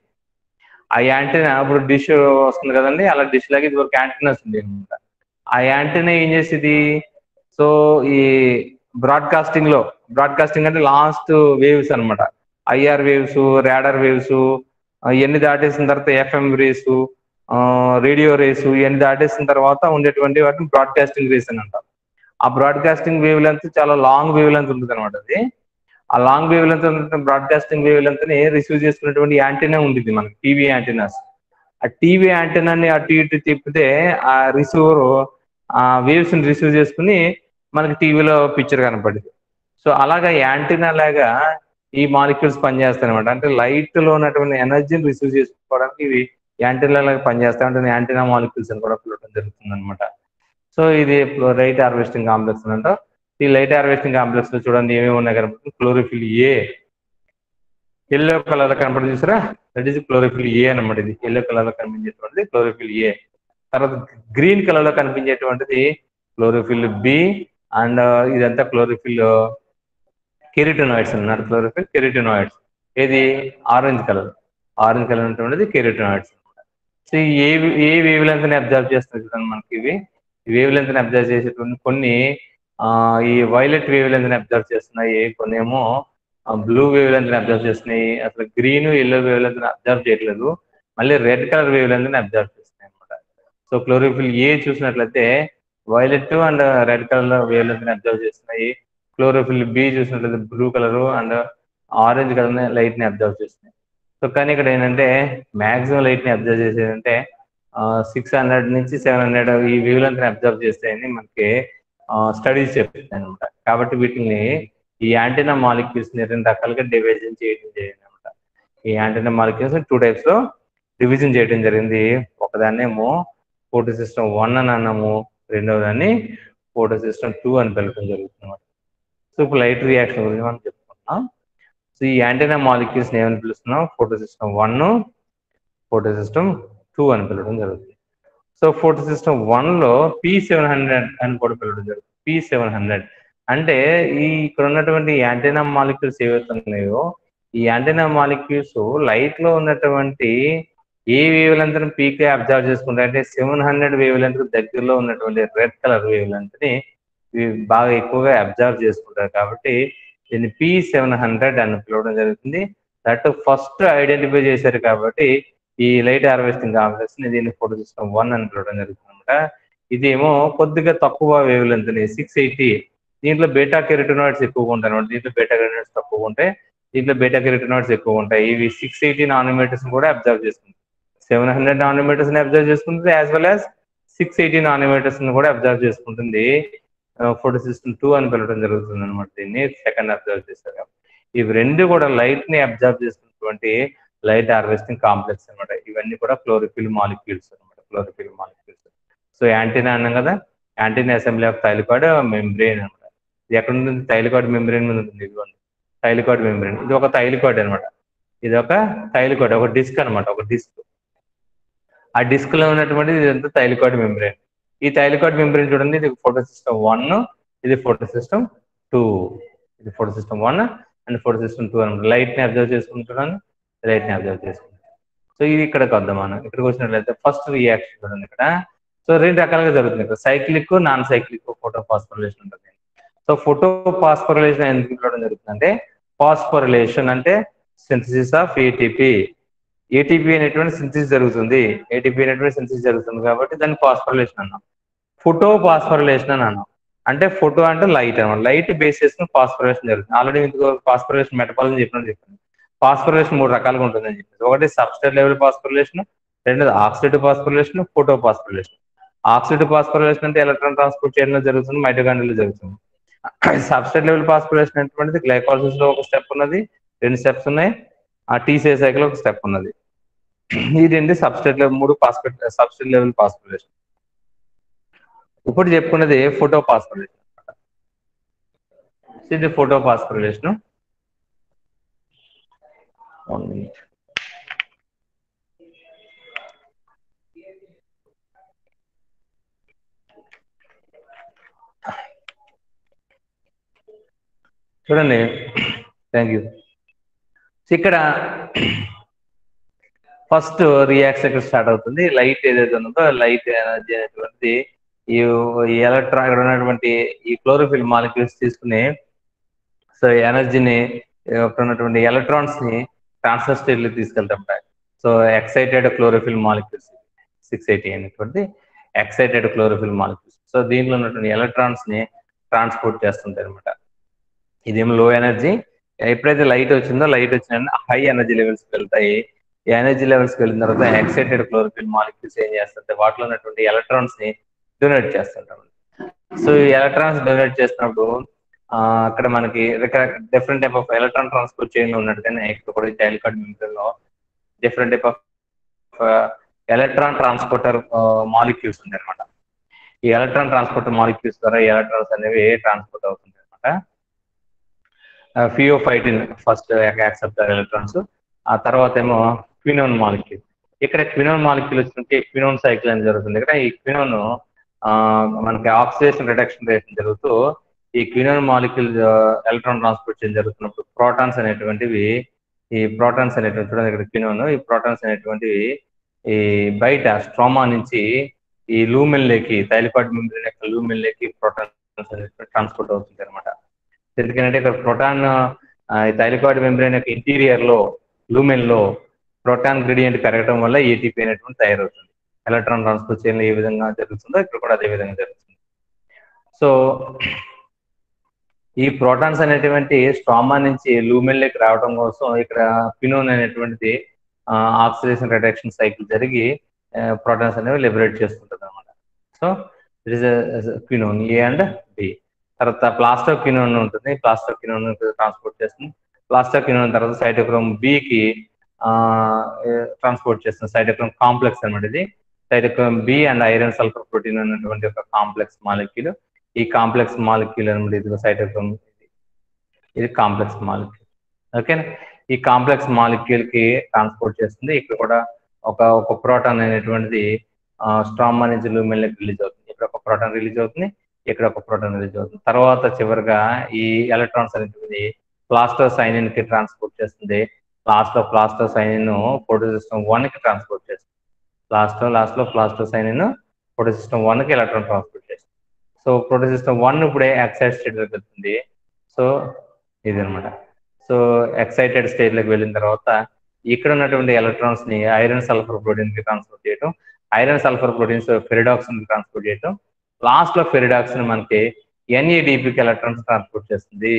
ఆ యాంటీనా ఇప్పుడు డిష్ వస్తుంది కదండి అలా డిష్ లాగా ఇదివరకు యాంటీనాస్ ఉంది అనమాట ఆ యాంటీనా ఏం చేసేది సో ఈ బ్రాడ్కాస్టింగ్ లో బ్రాడ్కాస్టింగ్ అంటే లాస్ట్ వేవ్స్ అన్నమాట ఐఆర్ వేవ్స్ రాడర్ వేవ్స్ ఇవన్నీ దాటేసిన తర్వాత ఎఫ్ఎం రేసు రేడియో రేసు ఇవన్నీ దాటేసిన తర్వాత ఉండేటువంటి వాటిని బ్రాడ్కాస్టింగ్ రేస్ అని అంటాం ఆ బ్రాడ్కాస్టింగ్ వేవ్ లెంత్ చాలా లాంగ్ వేవ్ లెంత్ ఉంటుంది అనమాట అది ఆ long wavelength broadcasting wavelength ని రిసీవ్ చేసుకునేటువంటి యాంటీనా ఉంటుంది మనకి టీవీ యాంటీనాస్ ఆ టీవీ యాంటీనాని అటు ఇటు తిప్పితే ఆ రిసీవర్ ఆ వేవ్స్ ని రిసీవ్ చేసుకుని మనకి టీవీలో పిక్చర్ కనపడింది సో అలాగా యాంటీనా లాగా ఈ మాలిక్యూల్స్ పనిచేస్తాయి అనమాట అంటే లైట్ లో ఉన్నటువంటి ఎనర్జీని రిసీవ్ చేసుకోవడానికి ఇవి యాంటీనా లాగా పనిచేస్తాయి అంటే యాంటీనా మాలిక్యూల్స్ అని కూడా పిలవడం జరుగుతుంది అనమాట సో ఇది లైట్ హార్వెస్టింగ్ కాంప్లెక్స్ అంట ఈ లైట్ హార్వెస్టింగ్ కాంప్లెక్స్ లో చూడండి ఏమేమి ఉన్నాయి కనపడుతుంది క్లోరోఫిల్ ఏ ఎల్లో కలర్ కనపడి చూసారా దట్ ఈస్ క్లోరోఫిల్ ఏ అనమాట ఇది ఎల్లో కలర్ లో కనిపించేటువంటిది క్లోరోఫిల్ ఏ తర్వాత గ్రీన్ కలర్ లో కనిపించేటువంటిది క్లోరోఫిల్ బి అండ్ ఇదంతా క్లోరోఫిల్ కెరిటోనాయిడ్స్ అన్నారు క్లోరోఫిల్ కెరిటోనాయిడ్స్ ఇది ఆరెంజ్ కలర్ ఆరెంజ్ కలర్ ఉన్నటువంటిది కెరిటోనాయిడ్స్ సో ఏ ఏ వేవ్ లెంత్ ని అబ్జర్వ్ చేస్తుంది చూడండి మనకి ఇవి వేవ్ లెంత్ ని అబ్జర్వ్ చేసేటువంటి కొన్ని ఆ ఈ వైలెట్ వేవ్ లెంత్ ని అబ్జర్వ్ చేస్తున్నాయి కొన్ని ఏమో బ్లూ వేవ్ లెంత్ ని అబ్జర్వ్ చేస్తున్నాయి అసలు గ్రీన్ ఎల్లో వేవ్ లెంత్ ని అబ్జర్వ్ చేయట్లేదు మళ్ళీ రెడ్ కలర్ వేవ్ లెంత్ ని అబ్జర్వ్ చేస్తున్నాయి అనమాట సో క్లోరోఫిల్ ఏ చూసినట్లయితే violet and red colour wavelength ని అబ్జర్వ్ చేస్తున్నాయి క్లోరోఫిల్ బి చూసినట్లయితే blue colour and orange colour light ని అబ్జర్వ్ చేస్తున్నాయి సో కానీ ఇక్కడ ఏంటంటే మాక్సిమం లైట్ ని అబ్జర్వ్ చేసేది అంటే సిక్స్ హండ్రెడ్ నుంచి సెవెన్ హండ్రెడ్ ఈ వేవ్ లెంత్ ని అబ్జర్వ్ చేస్తాయని మనకి స్టడీస్ చెప్తాయి అనమాట కాబట్టి వీటిని ఈ యాంటీనా మాలిక్యూల్స్ ని రెండు రకాలుగా డివిజన్ చేయడం చేయండి అనమాట ఈ యాంటీనా మాలిక్యూల్స్ టూ టైప్స్ లో డివిజన్ చేయడం జరిగింది ఒకదాన్నేమో ఫోటో సిస్టమ్ వన్ అని అన్నాము రెండవ దాన్ని ఫోటో సిస్టమ్ టూ అని పిలవడం జరుగుతుంది అనమాట సో ఇప్పుడు లైట్ రియాక్షన్ గురించి మనం చెప్పుకుంటున్నాం సో ఈ యాంటీనా మాలిక్యూల్స్ ఏమని పిలుస్తున్నాం photosystem one photosystem two అని పిలవడం జరుగుతుంది సో ఫోటో సిస్టమ్ వన్ లో పి సెవెన్ హండ్రెడ్ అని కూడా పిలవడం జరుగుతుంది పి సెవెన్ హండ్రెడ్ అంటే ఈ ఇక్కడ ఉన్నటువంటి యాంటీనా మాలిక్యూల్స్ ఏవైతే ఉన్నాయో ఈ యాంటీనా మాలిక్యూల్స్ లైట్ లో ఉన్నటువంటి ఏ వేవ్ లెంత్ పీకే అబ్జర్వ్ చేసుకుంటాయి అంటే సెవెన్ హండ్రెడ్ వేవ్ లెంత్ దగ్గరలో ఉన్నటువంటి రెడ్ కలర్ వేవ్ లెంత్ ని ఇవి బాగా ఎక్కువగా అబ్జర్వ్ చేసుకుంటారు కాబట్టి దీన్ని పి సెవెన్ హండ్రెడ్ అని పిలవడం జరుగుతుంది దట్ ఫస్ట్ ఐడెంటిఫై చేశారు కాబట్టి ఈ లైట్ హార్వెస్టింగ్ కాంప్లెక్స్ ని దీన్ని ఫోటో సిస్టమ్ వన్ అని పిలవడం జరుగుతుంది అనమాట ఇదేమో కొద్దిగా తక్కువ వేవ్ లెంత్ ని సిక్స్ ఎయిటీ దీంట్లో బేటా కెరిటోనాయిడ్స్ ఎక్కువగా ఉంటాయి అనమాట దీంట్లో బేటా కెరిటోనాయిడ్స్ తక్కువ ఉంటాయి దీంట్లో బేటా కెరిటోనాయిడ్స్ ఎక్కువ ఉంటాయి ఇవి సిక్స్ ఎయిటీ నానోమీటర్స్ కూడా అబ్జర్వ్ చేసుకుంటాయి సెవెన్ హండ్రెడ్ నానోమీటర్స్ ని అబ్జర్వ్ చేసుకుంటుంది as well as six eighty nanometres ని కూడా అబ్జర్వ్ చేసుకుంటుంది ఫోటో సిస్టమ్ టూ అని పిలవడం జరుగుతుంది అనమాట దీన్ని సెకండ్ అబ్జర్వ్ చేశారు ఇవి రెండు కూడా లైట్ ని అబ్జర్వ్ చేసుకున్నటువంటి లైట్ హార్వెస్టింగ్ కాంప్లెక్స్ అనమాట ఇవన్నీ కూడా క్లోరోఫిల్ మాలిక్యూల్స్ అనమాట క్లోరోఫిల్ మాలిక్యూల్స్ సో యాంటీనా అన్నాం కదా antenna assembly of thylakoid membrane అనమాట ఇది ఎక్కడ ఉంటుంది థైలికాయిడ్ మెంబ్రెయిన్ మీద ఉంటుంది ఇదిగోండి థైలికాయిడ్ మెంబ్రెయిన్ ఇది ఒక థైలికాయిడ్ అనమాట ఇది ఒక థైలికాయిడ్ ఒక డిస్క్ అనమాట ఒక డిస్క్ ఆ డిస్క్ లో ఉన్నటువంటి ఇదంతా థైలికాయిడ్ మెంబ్రెయిన్ ఈ థైలికాయిడ్ మెంబ్రెయిన్ చూడండి ఇది ఫోటో సిస్టమ్ వన్ ఇది ఫోటో సిస్టమ్ టూ ఇది photosystem one and photosystem two అనమాట లైట్ ని అబ్జర్వ్ చేసుకుంటున్నాను లైట్ ని అబ్జర్వ్ చేసుకుంటాను సో ఇది ఇక్కడికి వద్దాం మనం ఇక్కడికి వచ్చినట్లయితే ఫస్ట్ రియాక్షన్ చూడండి ఇక్కడ సో రెండు రకాలుగా జరుగుతుంది ఇక్కడ cyclic non cyclic photophosphorylation ఉంటుంది సో ఫోటో ఫాస్ఫోరిలేషన్ ఎందుకు పిలవడం జరుగుతుంది అంటే ఫాస్ఫోరిలేషన్ అంటే సింథసిస్ ఆఫ్ ఏటీపీ ఏటీపీ అనేటువంటి సింథసిస్ జరుగుతుంది ఏటీపీ అనేటువంటి సింథసిస్ జరుగుతుంది కాబట్టి దాన్ని ఫాస్ఫోరిలేషన్ అన్నాం ఫోటో ఫాస్ఫోరిలేషన్ అని అన్నాం అంటే ఫోటో అంటే లైట్ అనమాట లైట్ బేస్ చేసుకుని ఫాస్ఫోరిలేషన్ జరుగుతుంది ఆల్రెడీ మీకు ఫాస్ఫోరిలేషన్ మెటబాలజీ చెప్పినట్టు చెప్పాను ఫాస్ఫోరిలేషన్ మూడు రకాలుగా ఉంటుందని చెప్పేసి ఒకటి సబ్స్టేట్ లెవెల్ ఫాస్ఫోరిలేషన్ రెండోది oxidative phosphorylation photophosphorylation oxidative phosphorylation అంటే ఎలక్ట్రాన్ ట్రాన్స్పోర్ట్ చేయడంలో జరుగుతుంది మైటోకాండ్రియాలో జరుగుతుంది సబ్స్టేట్ లెవెల్ ఫాస్ఫోరిలేషన్ అనేటువంటిది గ్లైకాలసిస్ లో ఒక స్టెప్ ఉన్నది రెండు స్టెప్స్ ఉన్నాయి ఆ టీసీ సైకిల్ ఒక స్టెప్ ఉన్నది ఇది ఏంటి సబ్స్టేట్ లెవెల్ మూడు ఫాస్ఫేట్ సబ్స్టేట్ లెవెల్ ఫాస్ఫోరిలేషన్ ఇప్పుడు చెప్పుకున్నది ఫోటో ఫాస్ఫోరిలేషన్ ఇది ఫోటో ఫాస్ఫోరిలేషన్ వన్ మినిట్ చూడండి థ్యాంక్ యూ ఇక్కడ ఫస్ట్ రియాక్షన్ ఇక్కడ స్టార్ట్ అవుతుంది లైట్ ఏదైతే ఉన్నదో లైట్ ఎనర్జీ అనేటువంటిది ఈ ఎలక్ట్రాన్ ఇక్కడ ఉన్నటువంటి ఈ క్లోరోఫిల్ మాలిక్యూల్స్ తీసుకుని సో ఎనర్జీని ఇక్కడ ఉన్నటువంటి ఎలక్ట్రాన్స్ ని ట్రాన్స్ఫర్ స్టేట్ లో తీసుకెళ్తాం so excited chlorophyll molecules six eighty అనేటువంటి ఎక్సైటెడ్ క్లోరోఫిల్ మాలిక్యూల్స్ సో దీంట్లో ఉన్నటువంటి ఎలక్ట్రాన్స్ ని ట్రాన్స్పోర్ట్ చేస్తుంటాయి అనమాట ఇదేమో లో ఎనర్జీ ఎప్పుడైతే లైట్ వచ్చిందో లైట్ వచ్చిన హై ఎనర్జీ లెవెల్స్ వెళ్తాయి ఈ ఎనర్జీ లెవెల్స్ వెళ్ళిన తర్వాత ఎక్సైటెడ్ క్లోరోఫిల్ మాలిక్యూల్స్ ఏం చేస్తుంటే వాటిలో ఉన్నటువంటి ఎలక్ట్రాన్స్ ని డొనేట్ చేస్తుంటాం సో ఈ ఎలక్ట్రాన్స్ డొనేట్ చేసినప్పుడు అక్కడ మనకి different type of electron transport chain ఉన్నట్టుగానే ఇక్కడ కూడా టైలికార్డ్ మెంబ్రెయిన్ లో different type of electron transporter molecules ఉంటాయి అనమాట ఈ ఎలక్ట్రాన్ ట్రాన్స్పోర్టర్ మాలిక్యూల్స్ ద్వారా ఎలక్ట్రాన్స్ అనేవి ట్రాన్స్పోర్ట్ అవుతుంటాయి అనమాట ఫియోఫైటిన్ ఫస్ట్ యాక్సెప్ట్ ఎలక్ట్రాన్స్ ఆ తర్వాత ఏమో క్వినోన్ మాలిక్యూల్ ఇక్కడ క్వినోన్ మాలిక్యూల్ వచ్చినట్టు క్వినోన్ సైకిల్ అని జరుగుతుంది ఇక్కడ ఈ క్వినోన్ మనకి ఆక్సిడేషన్ రిడక్షన్ రేషన్ జరుగుతూ ఈ క్వినోన్ మాలిక్యూల్ ఎలక్ట్రాన్ ట్రాన్స్పోర్ట్ చేయడం జరుగుతున్నప్పుడు ప్రోటాన్స్ అనేటువంటివి ఈ ప్రోటాన్స్ అనేటువంటి చూడండి ఇక్కడ క్వినోన్ ఈ ప్రోటాన్స్ అనేటువంటివి ఈ బయట స్ట్రోమా నుంచి ఈ లూమెన్లోకి థైలికాయిడ్ మెంబ్రెయిన్ యొక్క లూమెన్లోకి ప్రోటాన్స్ అనేటువంటి ట్రాన్స్పోర్ట్ అవుతుంది అనమాట ఎందుకంటే ఇక్కడ ప్రోటాన్ థైలికాయిడ్ మెంబ్రెయిన్ యొక్క ఇంటీరియర్ లో లూమెన్ లో ప్రోటాన్ గ్రేడియంట్ పెరగడం వల్ల ఏటీపీ అనేటువంటి తయారవుతుంది ఎలక్ట్రాన్ ట్రాన్స్పోర్ట్ చేయడం ఏ విధంగా జరుగుతుందో ఇక్కడ కూడా అదే విధంగా జరుగుతుంది సో ఈ ప్రోటాన్స్ అనేటువంటి స్ట్రామా నుంచి లూమెన్లోకి రావడం కోసం ఇక్కడ పినోన్ అనేటువంటిది ఆక్సిడేషన్ రిడక్షన్ సైకిల్ జరిగి ప్రోటాన్స్ అనేవి లిబరేట్ చేస్తుంటుంది అనమాట so it is quinone A and B తర్వాత ప్లాస్టర్ క్వినోన్ ఉంటుంది ప్లాస్టర్ క్వినోన్ ట్రాన్స్పోర్ట్ చేస్తుంది ప్లాస్టర్ క్వినోన్ తర్వాత సైటోక్రోమ్ బికి ట్రాన్స్పోర్ట్ చేస్తుంది సైటోక్రోమ్ కాంప్లెక్స్ అనమాట ఇది cytochrome B and iron sulphur protein అన్నటువంటి ఒక కాంప్లెక్స్ మాలిక్యూల్ ఈ కాంప్లెక్స్ మాలిక్యూల్ అనమాట ఇది సైటోక్రోమ్ ఇది కాంప్లెక్స్ మాలిక్యూల్ ఓకేనా ఈ కాంప్లెక్స్ మాలిక్యూల్ కి ట్రాన్స్పోర్ట్ చేస్తుంది ఇక్కడ కూడా ఒక ఒక ప్రోటాన్ అనేటువంటిది స్ట్రామా నుంచి లూమెన్లోకి రిలీజ్ అవుతుంది ఇక్కడ ఒక ప్రోటాన్ రిలీజ్ అవుతుంది ఇక్కడ ఒక ప్రోటాన్ రిలీజ్ అవుతుంది తర్వాత చివరిగా ఈ ఎలక్ట్రాన్స్ అనేటువంటిది ప్లాస్టోసైనిన్ కి ట్రాన్స్పోర్ట్ చేస్తుంది లాస్ట్ లో ప్లాస్టోసైనిన్ ఫోటోసిస్టమ్ వన్ కి ట్రాన్స్పోర్ట్ చేస్తుంది లాస్ట్ లో లాస్ట్ లో ప్లాస్టోసైనిన్ ఫోటోసిస్టమ్ వన్ కి ఎలక్ట్రాన్ ట్రాన్స్పోర్ట్ చేస్తుంది సో ప్రోటోసిస్టమ్ వన్ ఇప్పుడే ఎక్సైట్ స్టేట్ లోకి వెళ్తుంది సో ఇది అనమాట సో ఎక్సైటెడ్ స్టేట్ లోకి వెళ్ళిన తర్వాత ఇక్కడ ఉన్నటువంటి ఎలక్ట్రాన్స్ ని ఐరన్ సల్ఫర్ ప్రోటీన్ కి ట్రాన్స్పోర్ట్ చేయడం ఐరన్ సల్ఫర్ ప్రోటీన్స్ ఫెరిడాక్సిన్ కి ట్రాన్స్పోర్ట్ చేయడం లాస్ట్ లో ఫెరిడాక్సిన్ మనకి ఎన్ఏడిపికి ఎలక్ట్రాన్స్ ట్రాన్స్పోర్ట్ చేస్తుంది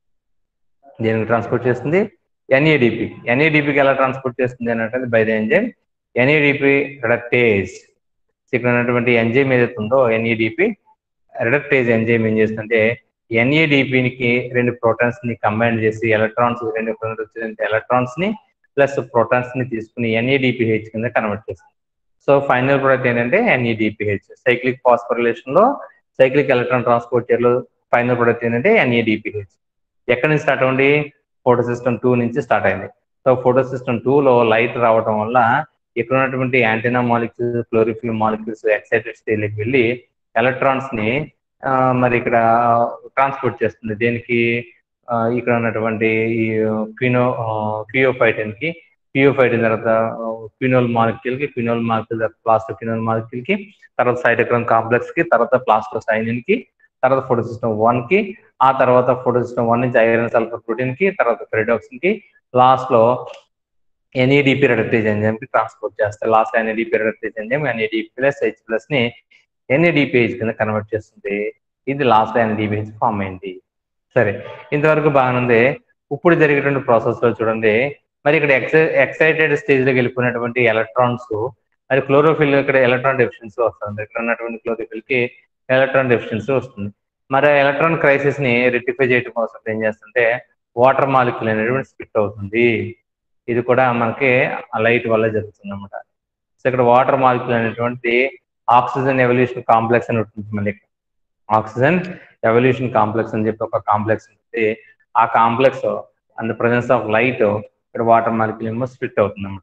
దేనికి ట్రాన్స్పోర్ట్ చేస్తుంది ఎన్ఏడిపి ఎన్ఏడిపికి ఎలా ట్రాన్స్పోర్ట్ చేస్తుంది అన్నట్టు by the enzyme NADP reductase ఇక్కడ ఉన్నటువంటి ఎంజైమ్ ఏదైతే ఉందో ఎన్ఏడిపి రిడక్టేజ్ ఎంజైమ్ ఏం చేస్తుందంటే ఎన్ఏడిపికి రెండు ప్రోటాన్స్ ని కంబైన్ చేసి ఎలక్ట్రాన్స్ రెండు ఎలక్ట్రాన్స్ ని ప్లస్ ప్రోటాన్స్ ని తీసుకుని ఎన్ఏడిపిహెచ్ కింద కన్వర్ట్ చేస్తుంది సో ఫైనల్ ప్రోడక్ట్ ఏంటంటే ఎన్ఈడిపిహెచ్ సైక్లిక్ ఫాస్ఫరిలేషన్ లో సైక్లిక్ ఎలక్ట్రాన్ ట్రాన్స్పోర్ట్ లో ఫైనల్ ప్రోడక్ట్ ఏంటంటే ఎన్ఈడిపిహెచ్ ఎక్కడి నుంచి స్టార్ట్ అవ్వండి ఫోటో సిస్టమ్ టూ నుంచి స్టార్ట్ అయింది సో ఫోటో సిస్టమ్ టూ లో లైట్ రావడం వల్ల ఇక్కడ ఉన్నటువంటి antenna molecules chlorophyll molecules excited స్టేజ్కి వెళ్ళి ఎలక్ట్రాన్స్ ని మరి ఇక్కడ ట్రాన్స్పోర్ట్ చేస్తుంది దేనికి ఇక్కడ ఉన్నటువంటి ఈ క్వినో క్వియోఫైటిన్ కి క్వియోఫైటిన్ తర్వాత క్వినోల్ మాలిక్యూల్ కి క్వినోల్ మాలిక్యూల్ తర్వాత ప్లాస్టో క్వినోల్ మాలిక్యూల్ కి తర్వాత సైటోక్రోమ్ కాంప్లెక్స్ కి తర్వాత ప్లాస్టోసైనిన్ కి తర్వాత ఫోటో సిస్టమ్ వన్ కి ఆ తర్వాత ఫోటో సిస్టమ్ వన్ నుంచి ఐరన్ సల్ఫర్ ప్రోటీన్ కి తర్వాత పెరిడాక్సిన్ కి లాస్ట్ లో ఎన్ఈడిపి రెడక్టేజ్ ఎంజైమ్ కి ట్రాన్స్పోర్ట్ చేస్తారు last NADP reductase enzyme NADP plus H plus ని ఎన్ఈడిపిహెచ్ కింద కన్వర్ట్ చేస్తుంది ఇది లాస్ట్ ఎన్ఈడిపిహెచ్ ఫామ్ అయింది సరే ఇంతవరకు బాగానే ఉంది ఇప్పుడు జరిగేటువంటి ప్రాసెస్ లో చూడండి మరి ఇక్కడ ఎక్సై ఎక్సైటెడ్ స్టేజ్ లోకి వెళ్ళిపోయినటువంటి ఎలక్ట్రాన్స్ మరి క్లోరోఫిల్ ఇక్కడ ఎలక్ట్రాన్ డెఫిషియన్సీ వస్తుంది ఇక్కడ ఉన్నటువంటి క్లోరోఫిల్ కి ఎలక్ట్రాన్ డెఫిషియన్సీ వస్తుంది మరి ఎలక్ట్రాన్ క్రైసిస్ ని రెక్టిఫై చేయడం కోసం ఏం చేస్తుంటే వాటర్ మాలిక్యూల్ అనేటువంటి స్పిట్ అవుతుంది ఇది కూడా మనకి లైట్ వల్ల జరుగుతుంది అనమాట సో ఇక్కడ వాటర్ మాలిక్యూల్ అనేటువంటి ఆక్సిజన్ ఎవల్యూషన్ కాంప్లెక్స్ అని ఉంటుంది మళ్ళీ ఆక్సిజన్ ఎవల్యూషన్ కాంప్లెక్స్ అని చెప్పి ఒక కాంప్లెక్స్ ఉంటుంది ఆ complex and presence of light ఇక్కడ వాటర్ మాలిక్యూల్ ఏమో స్ప్లిట్ అవుతుంది అనమాట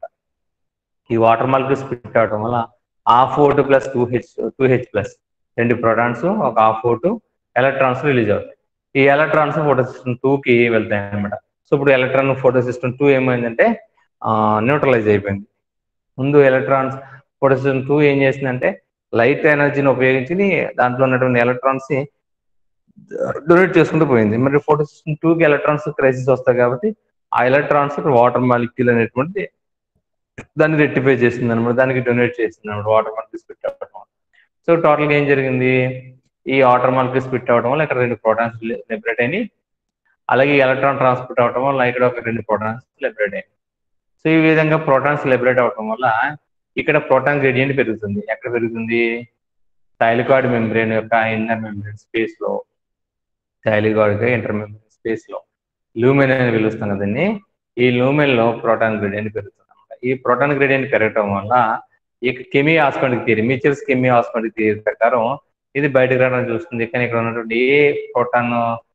ఈ వాటర్ మాలిక్యూల్ స్ప్లిట్ అవడం వల్ల half O two plus two H two H plus రెండు ప్రోటాన్స్ ఒక హాఫ్ ఓటు ఎలక్ట్రాన్స్ రిలీజ్ అవుతాయి ఈ ఎలక్ట్రాన్స్ ఫోటో సిస్టమ్ టూ కి వెళ్తాయి అనమాట సో ఇప్పుడు ఎలక్ట్రాన్ ఫోటో సిస్టమ్ టూ ఏమైందంటే న్యూట్రలైజ్ అయిపోయింది ముందు ఎలక్ట్రాన్స్ ఫోటో సిస్టమ్ టూ ఏం చేసిందంటే లైట్ ఎనర్జీని ఉపయోగించి దాంట్లో ఉన్నటువంటి ఎలక్ట్రాన్స్ ని డొనేట్ చేసుకుంటూ పోయింది మరి ఫోటో సిస్టమ్ టూ కి ఎలక్ట్రాన్స్ క్రైసిస్ వస్తాయి కాబట్టి ఆ ఎలక్ట్రాన్స్ వాటర్ మాలిక్యూల్ అనేటువంటి దాన్ని రెక్టిఫై చేసింది అనమాట దానికి డొనేట్ చేసింది అనమాట వాటర్ మాలిక్యూల్ స్పిట్ అవ్వడం సో టోటల్ గా ఏం జరిగింది ఈ వాటర్ మాలిక్యూల్ స్పిట్ అవ్వడం వల్ల ఇక్కడ రెండు ప్రోటాన్స్ లిబరేట్ అయినాయి అలాగే ఎలక్ట్రాన్ ట్రాన్స్పోర్ట్ అవడం వల్ల ఇక్కడ ఒక రెండు ప్రోటాన్స్ లిబరేట్ అయినాయి సో ఈ విధంగా ప్రోటాన్స్ లిబరేట్ అవడం వల్ల ఇక్కడ ప్రోటాన్ గ్రేడియంట్ పెరుగుతుంది ఎక్కడ పెరుగుతుంది థైలికాయిడ్ మెంబ్రేన్ యొక్క ఇన్నర్ మెంబ్రేన్ స్పేస్ లో థైలికాయిడ్ ఇంటర్ మెంబ్రేన్ స్పేస్ లో లూమెన్ అని పిలుస్తాం కదండి ఈ లూమెన్ లో ప్రోటాన్ గ్రేడియంట్ పెరుగుతుంది అనమాట ఈ ప్రోటాన్ గ్రేడియంట్ పెరగటం వల్ల ఈ chemiosmotic theory Mitchell's chemiosmotic theory ప్రకారం ఇది బయటకు రావడం చూస్తుంది కానీ ఇక్కడ ఉన్నటువంటి ఏ ప్రోటాన్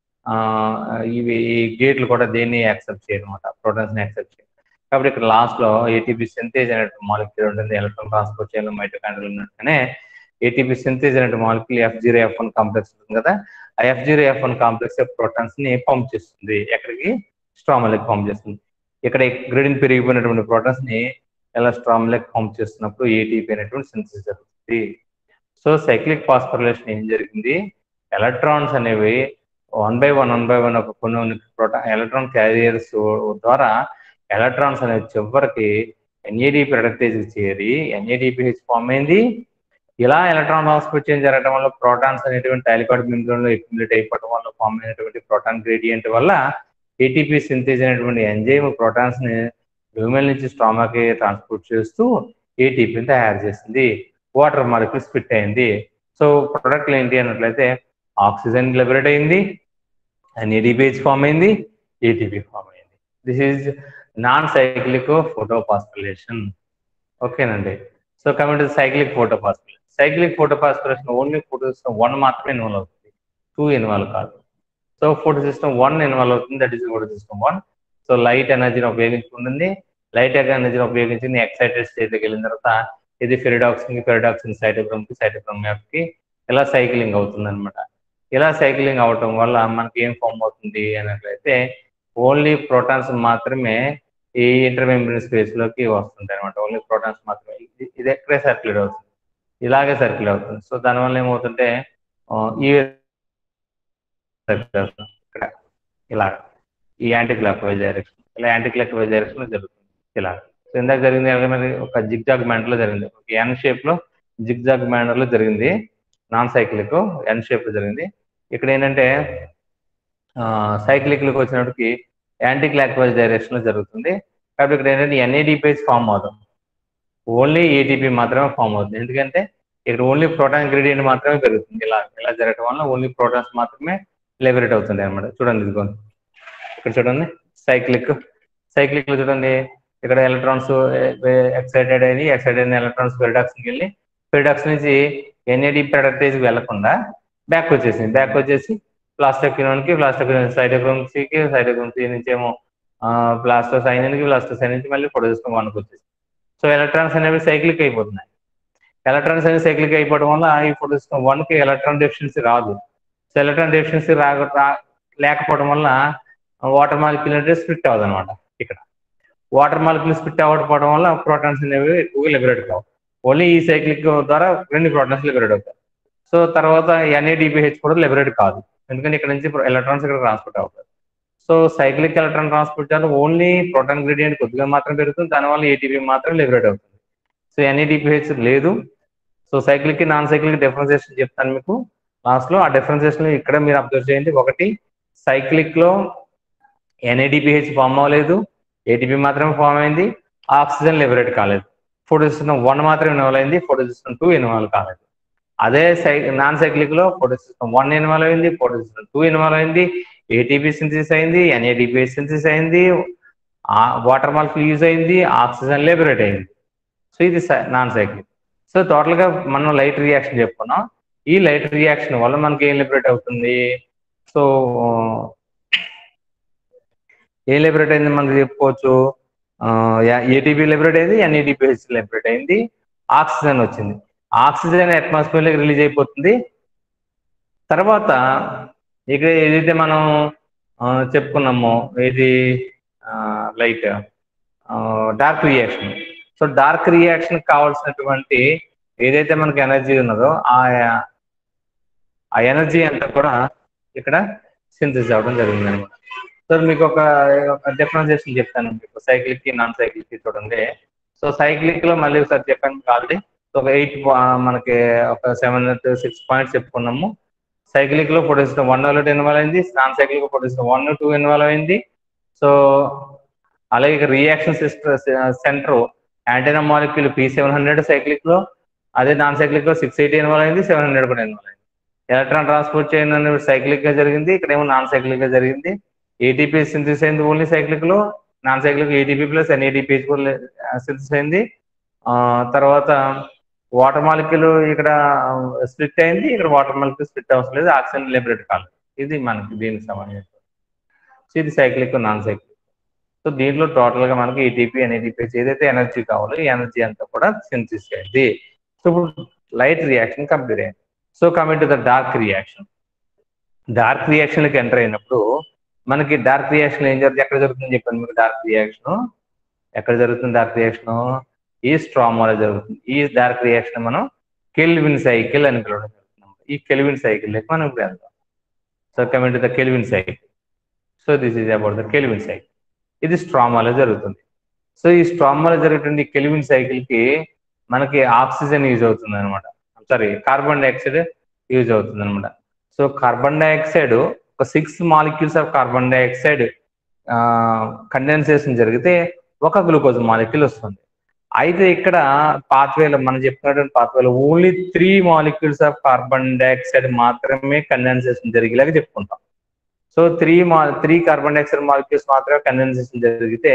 ఇవి ఈ గేట్లు కూడా దేన్ని యాక్సెప్ట్ చేయరు అనమాట ప్రోటాన్స్ ని యాక్సెప్ట్ చేయరు కాబట్టి ఇక్కడ లాస్ట్ లో ఏటీపీ సింతేజ్ అనేటువంటి మాలిక్యూల్ ఉంటుంది ఎలక్ట్రాన్ ట్రాన్స్పోర్ట్ చేయాలి మైటోకాండ్రియల్ ఉన్నట్టుగానే ఏటీపీ సింతేజ్ అనే molecule F zero F one complex ఉంటుంది కదా ఆ F zero F one complex protons ని పంప్ చేస్తుంది ఎక్కడికి స్ట్రామలకి పంప్ చేస్తుంది ఇక్కడ గ్రేడిన్ పెరిగిపోయినటువంటి ప్రోటాన్స్ ని ఎలా స్ట్రామలకి పంప్ చేస్తున్నప్పుడు ఏటీపీ అనేటువంటి సింథసిస్ జరుగుతుంది సో సైక్లిక్ ఫాస్ఫరిలేషన్ ఏం జరిగింది ఎలక్ట్రాన్స్ అనేవి one by one one by one ఒక కొన్ని ప్రోటా ఎలక్ట్రాన్ క్యారియర్స్ ద్వారా ఎలక్ట్రాన్స్ అనేవి చివరికి ఎన్ఏడిపి ప్రొడక్టేజ్ చేరి ఎన్ఏడిపిహెచ్ ఫామ్ అయింది ఇలా ఎలక్ట్రాన్ ట్రాన్స్పోర్ట్ చేంజ్ జరగడం వల్ల ప్రోటాన్స్ అనేటువంటి థైలికాయిడ్ మెంబ్రేన్ లో ఎక్యుములేట్ అయిపోవడం వల్ల ఫామ్ అయినటువంటి ప్రోటాన్ గ్రేడియంట్ వల్ల ఏటీపీ సింథేజ్ అనేటువంటి ఎంజైమ్ ప్రోటాన్స్ ని హ్యూమన్ నుంచి స్టామాకి ట్రాన్స్పోర్ట్ చేస్తూ ఏటీపీని తయారు చేసింది వాటర్ మాలిక్యూల్ స్పిట్ అయింది సో ప్రొడక్ట్లు ఏంటి అన్నట్లయితే ఆక్సిజన్ లిబరేట్ అయింది ఎన్ఏడిపిహెచ్ ఫామ్ అయింది ఏటీపీ ఫామ్ అయింది this is non cyclic photophosphorylation ఓకేనండి so coming to cyclic photophosphorylation cyclic photophosphorylation only photosystem one మాత్రమే ఇన్వాల్వ్ అవుతుంది టూ ఇన్వాల్వ్ కాదు so photosystem one involve అవుతుంది that is photo photosystem one so light ఎనర్జీని ఉపయోగించుకుంటుంది లైట్ ఎనర్జీని ఉపయోగించి ఎక్సైటెడ్ స్టేట్కి వెళ్ళిన తర్వాత ఇది ఫెరిడాక్సిన్ ఫెరిడాక్సిన్ సైటోక్రోమ్ కి సైటోక్రోమ్ కి ఇలా సైక్లింగ్ అవుతుంది అనమాట ఇలా సైక్లింగ్ అవటం వల్ల మనకి ఏం ఫామ్ అవుతుంది అన్నట్లయితే ఓన్లీ ప్రోటాన్స్ మాత్రమే ఈ ఇంటర్మెంబ్రెన్ స్పేస్ లోకి వస్తుంటాయి అనమాట ఓన్లీ ప్రోటాన్స్ మాత్రమే ఇది ఇది ఎక్కడే సర్క్యులేట్ అవుతుంది ఇలాగే సర్క్యులేట్ అవుతుంది సో దానివల్ల ఏమవుతుంటే ఈ ఇక్కడ ఇలా ఈ యాంటీ క్లాక్ వైజ్ డైరెక్షన్ ఇలా యాంటీ క్లాక్ వైజ్ డైరెక్షన్ లో జరుగుతుంది ఇలా సో ఇందాక జరిగింది మరి ఒక జిగ్జాగ్ మ్యాండర్ లో జరిగింది ఒక ఎన్ షేప్ లో జిగ్జాగ్ మ్యాండర్ లో జరిగింది నాన్ సైక్లిక్ ఎన్ షేప్ లో జరిగింది ఇక్కడ ఏంటంటే సైక్లిక్లకు వచ్చినప్పటికి యాంటీ క్లాక్ వైజ్ డైరెక్షన్ లో జరుగుతుంది కాబట్టి ఇక్కడ ఏంటంటే ఎన్ఏడిపిఎస్ ఫామ్ అవుతుంది ఓన్లీ ఏటీపీ మాత్రమే ఫామ్ అవుతుంది ఎందుకంటే ఇక్కడ ఓన్లీ ప్రోటాన్ గ్రేడియంట్ మాత్రమే పెరుగుతుంది ఇలా ఇలా జరగడం వల్ల ఓన్లీ ప్రోటాన్స్ మాత్రమే లిబరేట్ అవుతుంది అనమాట చూడండి ఇదిగోండి ఇక్కడ చూడండి సైక్లిక్ సైక్లిక్ లో చూడండి ఇక్కడ ఎలక్ట్రాన్స్ ఎక్సైటెడ్ అయ్యి ఎక్సైటెడ్ అయిన ఎలక్ట్రాన్స్ ఫెరిడాక్స్కి వెళ్ళి ఫెరిడాక్స్ నుంచి ఎన్ఏడి ప్రొడక్టేజ్ వెళ్లకుండా బ్యాక్ వచ్చేసింది బ్యాక్ వచ్చేసి ప్లాస్టోక్యూనాన్కి ప్లాస్టోక్యూనాన్ సైటోక్రోమ్సీకి సైటోక్రోమ్సీ నుంచి ఏమో ప్లాస్టోసైనిన్కి ప్లాస్టోసైన్ నుంచి మళ్ళీ పొడోసిస్టమ్ వన్కి వచ్చేసి సో ఎలక్ట్రాన్స్ అనేవి సైక్లిక్ అయిపోతున్నాయి ఎలక్ట్రాన్స్ అనేవి సైక్లిక్ అయిపోవడం వల్ల ఈ పొడోసిస్టమ్ వన్కి ఎలక్ట్రాన్ డెఫిషియన్సీ రాదు సో ఎలక్ట్రాన్ డెఫిషియన్సీ రా లేకపోవడం వల్ల వాటర్ మాలిక్యూల్ అంటే స్ప్లిట్ అవ్వదు అనమాట ఇక్కడ వాటర్ మాలిక్యూల్ స్ప్లిట్ అవ్వకపోవడం వల్ల ప్రోటాన్స్ అనేవి ఎక్కువగా లిబరేట్ కావు ఓన్లీ ఈ సైక్లిక్ ద్వారా రెండు ప్రోటాన్స్ లిబరేట్ అవుతాయి సో తర్వాత ఎన్ఏడిపిహెచ్ కూడా లిబరేట్ కాదు ఎందుకంటే ఇక్కడ నుంచి ఎలక్ట్రాన్స్ ఇక్కడ ట్రాన్స్పోర్ట్ అవుతాయి సో సైక్లిక్ ఎలక్ట్రాన్ ట్రాన్స్పోర్ట్ చేయాలి ఓన్లీ ప్రోటాన్ గ్రేడియంట్ కొద్దిగా మాత్రం పెరుగుతుంది దానివల్ల ఏటీపీ మాత్రం లిబరేట్ అవుతుంది సో ఎన్ఏడిపిహెచ్ లేదు సో సైక్లిక్ కి నాన్ సైక్లిక్ డిఫరెన్సియేషన్ చెప్తాను మీకు లాస్ట్ లో ఆ డిఫరెన్సియేషన్ ఇక్కడ మీరు అబ్జర్వ్ చేయండి ఒకటి సైక్లిక్ లో ఎన్ఏడిపిహెచ్ ఫామ్ అవ్వలేదు ఏటీపీ మాత్రమే ఫామ్ అయింది ఆక్సిజన్ లిబరేట్ కాలేదు ఫోటో సిస్టమ్ వన్ మాత్రం ఇన్వాల్వ్ అయింది ఫోటో సిస్టమ్ టూ ఇన్వాల్వ్ కాలేదు అదే సై నాన్ సైక్లిక్ లో ఫోటో సిస్టమ్ వన్ ఇన్వాల్వ్ అయింది ఫోటో సిస్టమ్ టూ ఇన్వాల్వ్ అయింది ఏటీపీ సింథసిస్ అయింది ఎన్ఏడిపి సింథసిస్ అయింది వాటర్ మాలిక్యూల్ యూజ్ అయింది ఆక్సిజన్ లిబరేట్ అయింది సో ఇది నాన్ సైక్లిక్ సో టోటల్ గా మనం లైట్ రియాక్షన్ చెప్పుకున్నాం ఈ లైట్ రియాక్షన్ వల్ల మనకి ఏం లిబరేట్ అవుతుంది సో ఏ లిబరేట్ అయింది మనకి చెప్పుకోవచ్చు ఏటీపీ లిబరేట్ అయింది ఎన్ఏడిపిహెచ్ లిబరేట్ అయింది ఆక్సిజన్ వచ్చింది ఆక్సిజన్ అట్మాస్ఫియర్ లోకి రిలీజ్ అయిపోతుంది తర్వాత ఇక ఏదైతే మనం చెప్పుకున్నామో ఇది light dark reaction so dark reaction కావాల్సినటువంటి ఏదైతే మనకి ఎనర్జీ ఉన్నదో ఆ ఆ ఎనర్జీ అంతా కూడా ఇక్కడ సింథసిస్ అవ్వడం జరిగింది అనమాట సో మీకు ఒక డిఫరెన్సియేషన్ చెప్తాను మీకు సైక్లిక్ కి నాన్ సైక్లిక్ కి చూడండి సో సైక్లిక్ లో మళ్ళీ ఒకసారి చెప్పాను ఆల్రెడీ ఒక ఎయిట్ మనకి ఒక సెవెన్ సిక్స్ పాయింట్స్ చెప్పుకున్నాము సైక్లిక్ లో పొడిస్తాం వన్ ఆల్రెడీ ఇన్వాల్వ్ అయింది non cyclic photosystem one two involve అయింది సో అలాగే రియాక్షన్ సిస్టర్ centre antenna molecule P seven hundred cyclic లో అదే నాన్ సైక్లిక్ లో సిక్స్ ఎయిటీ ఇన్వాల్వ్ అయింది సెవెన్ హండ్రెడ్ కూడా ఇన్వాల్వ్ అయింది ఎలక్ట్రాన్ ట్రాన్స్పోర్ట్ చేయడం అనేది సైక్లిక్ గా జరిగింది ఇక్కడేమో నాన్ సైక్లిక్ గా జరిగింది ఏటీపీ సింథసిస్ అయింది ఓన్లీ సైక్లిక్ లో non cyclic ATP plus NADP కూడా సింథసిస్ అయింది తర్వాత వాటర్ మాలిక్యూల్ ఇక్కడ స్ప్లిట్ అయింది ఇక్కడ వాటర్ మాలిక్యూల్ స్ప్లిట్ అవసరం లేదు ఆక్సిజన్ లిబరేట్ కాలేదు ఇది మనకి దీనికి సంబంధించి సో ఇది సైక్లిక్ నాన్ సైక్లిక్ సో దీంట్లో టోటల్ గా మనకి ఈటీపీ ఎన్ఏటీపీ ఏదైతే ఎనర్జీ కావాలో ఈ ఎనర్జీ అంతా కూడా సింథసిస్ అయింది సో ఇప్పుడు లైట్ రియాక్షన్ కంప్లీట్ అయింది so coming to the dark reaction dark reaction కి ఎంటర్ అయినప్పుడు మనకి డార్క్ రియాక్షన్ ఏం జరుగుతుంది ఎక్కడ జరుగుతుంది చెప్పాను మీకు డార్క్ రియాక్షన్ ఎక్కడ జరుగుతుంది డార్క్ రియాక్షన్ ఈ స్ట్రామాలో జరుగుతుంది ఈ డార్క్ రియాక్షన్ మనం కెల్విన్ సైకిల్ అని పిలవడం జరుగుతుంది ఈ కెల్విన్ సైకిల్ మనం ఇప్పుడు వెళ్దాం so coming to the Calvin cycle so this is about the Calvin cycle ఇది స్ట్రామాలో జరుగుతుంది సో ఈ స్ట్రామాలో జరుగుతుంది కెల్విన్ సైకిల్ కి మనకి ఆక్సిజన్ యూజ్ అవుతుంది అనమాట సారీ కార్బన్ డైఆక్సైడ్ యూజ్ అవుతుంది అనమాట సో కార్బన్ డైఆక్సైడ్ ఒక six molecules of carbon dioxide condensation జరిగితే ఒక గ్లూకోజ్ మాలిక్యూల్ వస్తుంది అయితే ఇక్కడ పాత్వేలో మనం చెప్పుకున్నటువంటి పాత్వేలో only three molecules of carbon dioxide మాత్రమే కండెన్సేషన్ జరిగేలాగా చెప్పుకుంటాం సో త్రీ మా త్రీ కార్బన్ డైఆక్సైడ్ మాలిక్యూల్స్ మాత్రమే కండెన్సేషన్ జరిగితే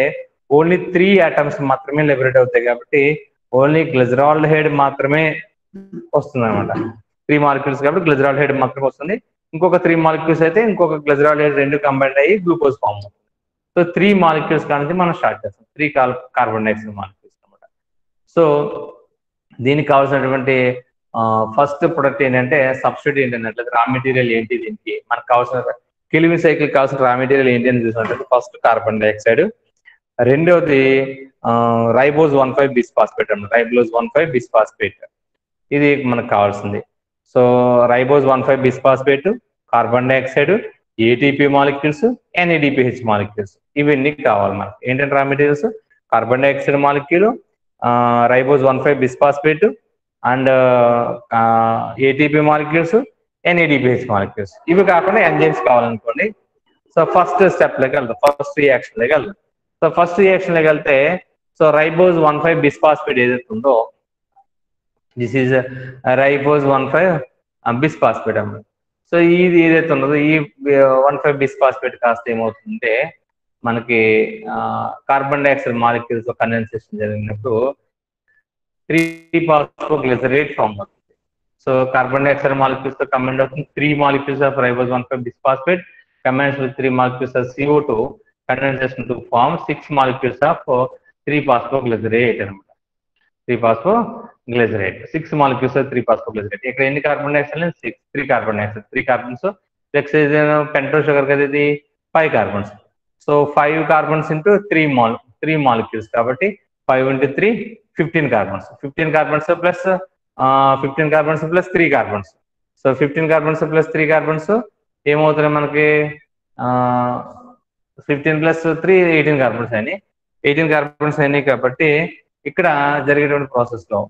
ఓన్లీ త్రీ ఐటమ్స్ మాత్రమే లిబరేట్ అవుతాయి కాబట్టి ఓన్లీ గ్లిజరాల్ హెడ్ మాత్రమే వస్తుంది అనమాట త్రీ మాలిక్యూల్స్ కాబట్టి గ్లిజరాల్ హెడ్ మాత్రమే వస్తుంది ఇంకొక త్రీ మాలిక్యూల్స్ అయితే ఇంకొక గ్లిజరాల్ హెడ్ రెండు కంబైన్ అయ్యి గ్లూకోజ్ ఫామ్ అవుతుంది సో త్రీ మాలిక్యూల్స్ కానీ మనం స్టార్ట్ చేస్తాం త్రీ కార్బన్ డైఆక్సైడ్ మాలిక్యూల్స్ అనమాట సో దీనికి కావాల్సినటువంటి ఫస్ట్ ప్రొడక్ట్ ఏంటంటే సబ్సిడీ ఏంటంటే రా మెటీరియల్ ఏంటి దీనికి మనకు కావాల్సిన కెలివిన్ సైకిల్ కావాల్సిన రా మెటీరియల్ ఏంటి అని చూసినట్టు ఫస్ట్ కార్బన్ డైఆక్సైడ్ రెండవది ribose one five bis phosphate అన్నమాట ribose one five bis phosphate ఇది మనకు కావాల్సింది so ribose one five bis phosphate carbon dioxide ATP molecules NADPH molecules ఇవన్నీ కావాలి మనకి ఏంటంటే raw materials carbon dioxide molecule ribose one five bis phosphate and ATP molecules NADPH molecules ఇవి కాకుండా ఎంజైమ్స్ కావాలనుకోండి సో ఫస్ట్ స్టెప్ లోకి వెళ్తాం ఫస్ట్ రియాక్షన్ లోకి వెళ్తాం సో ఫస్ట్ రియాక్షన్ లోకి వెళ్తే so ribose one five bisphosphate ఏదైతే ఉందో this is ribose one five bisphosphate అన్నమాట సో ఇది ఏదైతే ఉన్నదో ఈ వన్ ఫైవ్ బిస్పాస్పేట్ కాస్త ఏమవుతుందంటే మనకి కార్బన్ డైఆక్సైడ్ మాలిక్యూల్స్ కండెన్సేషన్ జరిగినప్పుడు త్రీ పాస్పోగ్లిజరేట్ ఫామ్ అవుతుంది సో కార్బన్ డైఆక్సైడ్ మాలిక్యూల్స్ తో కంబైండ్ అవుతుంది three molecules of ribose one five bisphosphate combines with three molecules of CO2 condensation to form six molecules of uh, 3 phosphoglycerate అనమాట three phosphoglycerate six molecules three phosphoglycerate ఇక్కడ ఎన్ని carbon dioxide six three carbon dioxide three carbons next pentose sugar కదా ఇది five carbons so five carbons into three మాల్ త్రీ మాలిక్యూల్స్ కాబట్టి five into three fifteen carbons fifteen carbons plus fifteen carbons plus three carbons so fifteen carbons plus three carbons ఏమవుతున్నాయి మనకి fifteen plus three eighteen carbons అయినాయి ఎయిటీన్ కార్బన్స్ అయినాయి కాబట్టి ఇక్కడ జరిగేటువంటి ప్రాసెస్ లో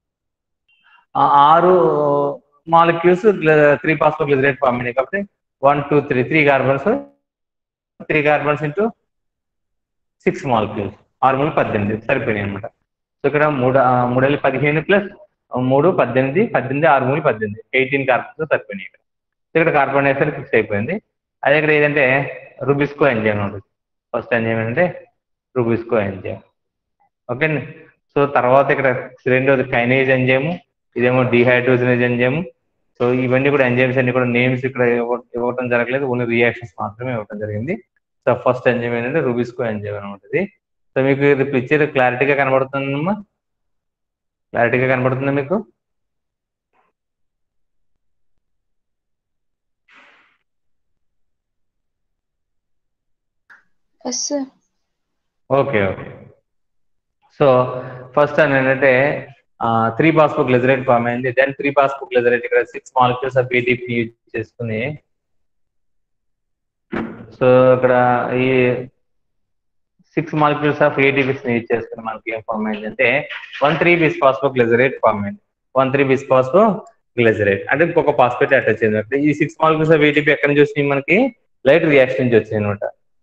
ఆరు మాలిక్యూల్స్ త్రీ పాస్పోగ్లిజరేట్ ఫామ్ అయినాయి కాబట్టి one two three three carbons three carbons into six molecules ఆరు మూడు పద్దెనిమిది సరిపోయినాయి అనమాట సో ఇక్కడ మూడు మూడేళ్ళు పదిహేను ప్లస్ మూడు పద్దెనిమిది పద్దెనిమిది ఆరు మూడు పద్దెనిమిది ఎయిటీన్ కార్బన్స్ సరిపోయినాయి ఇక్కడ ఇక్కడ కార్బన్ డైఆక్సైడ్ ఫిక్స్ అయిపోయింది అదే ఇక్కడ ఏదంటే రుబిస్కో ఎంజైమ్ ఉంటుంది ఫస్ట్ ఎంజైమ్ ఏంటంటే రుబిస్కో ఎంజైమ్ ఓకే సో తర్వాత ఇక్కడ రెండోది కైనేజ్ ఎంజైమ్ ఇదేమో డిహైడ్రోజనేజ్ ఎంజైమ్ సో ఇవన్నీ కూడా ఎంజైమ్స్ అన్ని కూడా నేమ్స్ ఇక్కడ ఇవ్వటం జరగలేదు ఓన్లీ రియాక్షన్స్ మాత్రమే ఇవ్వటం జరిగింది సో ఫస్ట్ ఎంజైమ్ ఏంటంటే రుబిస్కో ఎంజైమ్ అనమాట ఇది సో మీకు ఇది పిక్చర్ క్లారిటీగా కనబడుతుందమ్మా క్లారిటీగా కనబడుతుందా మీకు yes sir okay okay so first అని ఏంటంటే త్రీ పాస్బుక్ గ్లిజరేట్ ఫామ్ అయింది దెన్ త్రీ పాస్బుక్ గ్లిజరేట్ ఇక్కడ six molecules of ATP use చేసుకుని సో ఇక్కడ ఈ six molecules of ATPs use చేసుకుని మనకి ఏం ఫామ్ అయిందంటే one three bis phosphoglycerate form అయింది one three bis phosphoglycerate అంటే ఇంకొక పాస్పేట్ అటాచ్ అయింది ఈ సిక్స్ మాలిక్యూల్స్ ఆఫ్ ఏటీపీ ఎక్కడి నుంచి వచ్చినాయి మనకి లైట్ రియాక్షన్ నుంచి వచ్చినాయి అనమాట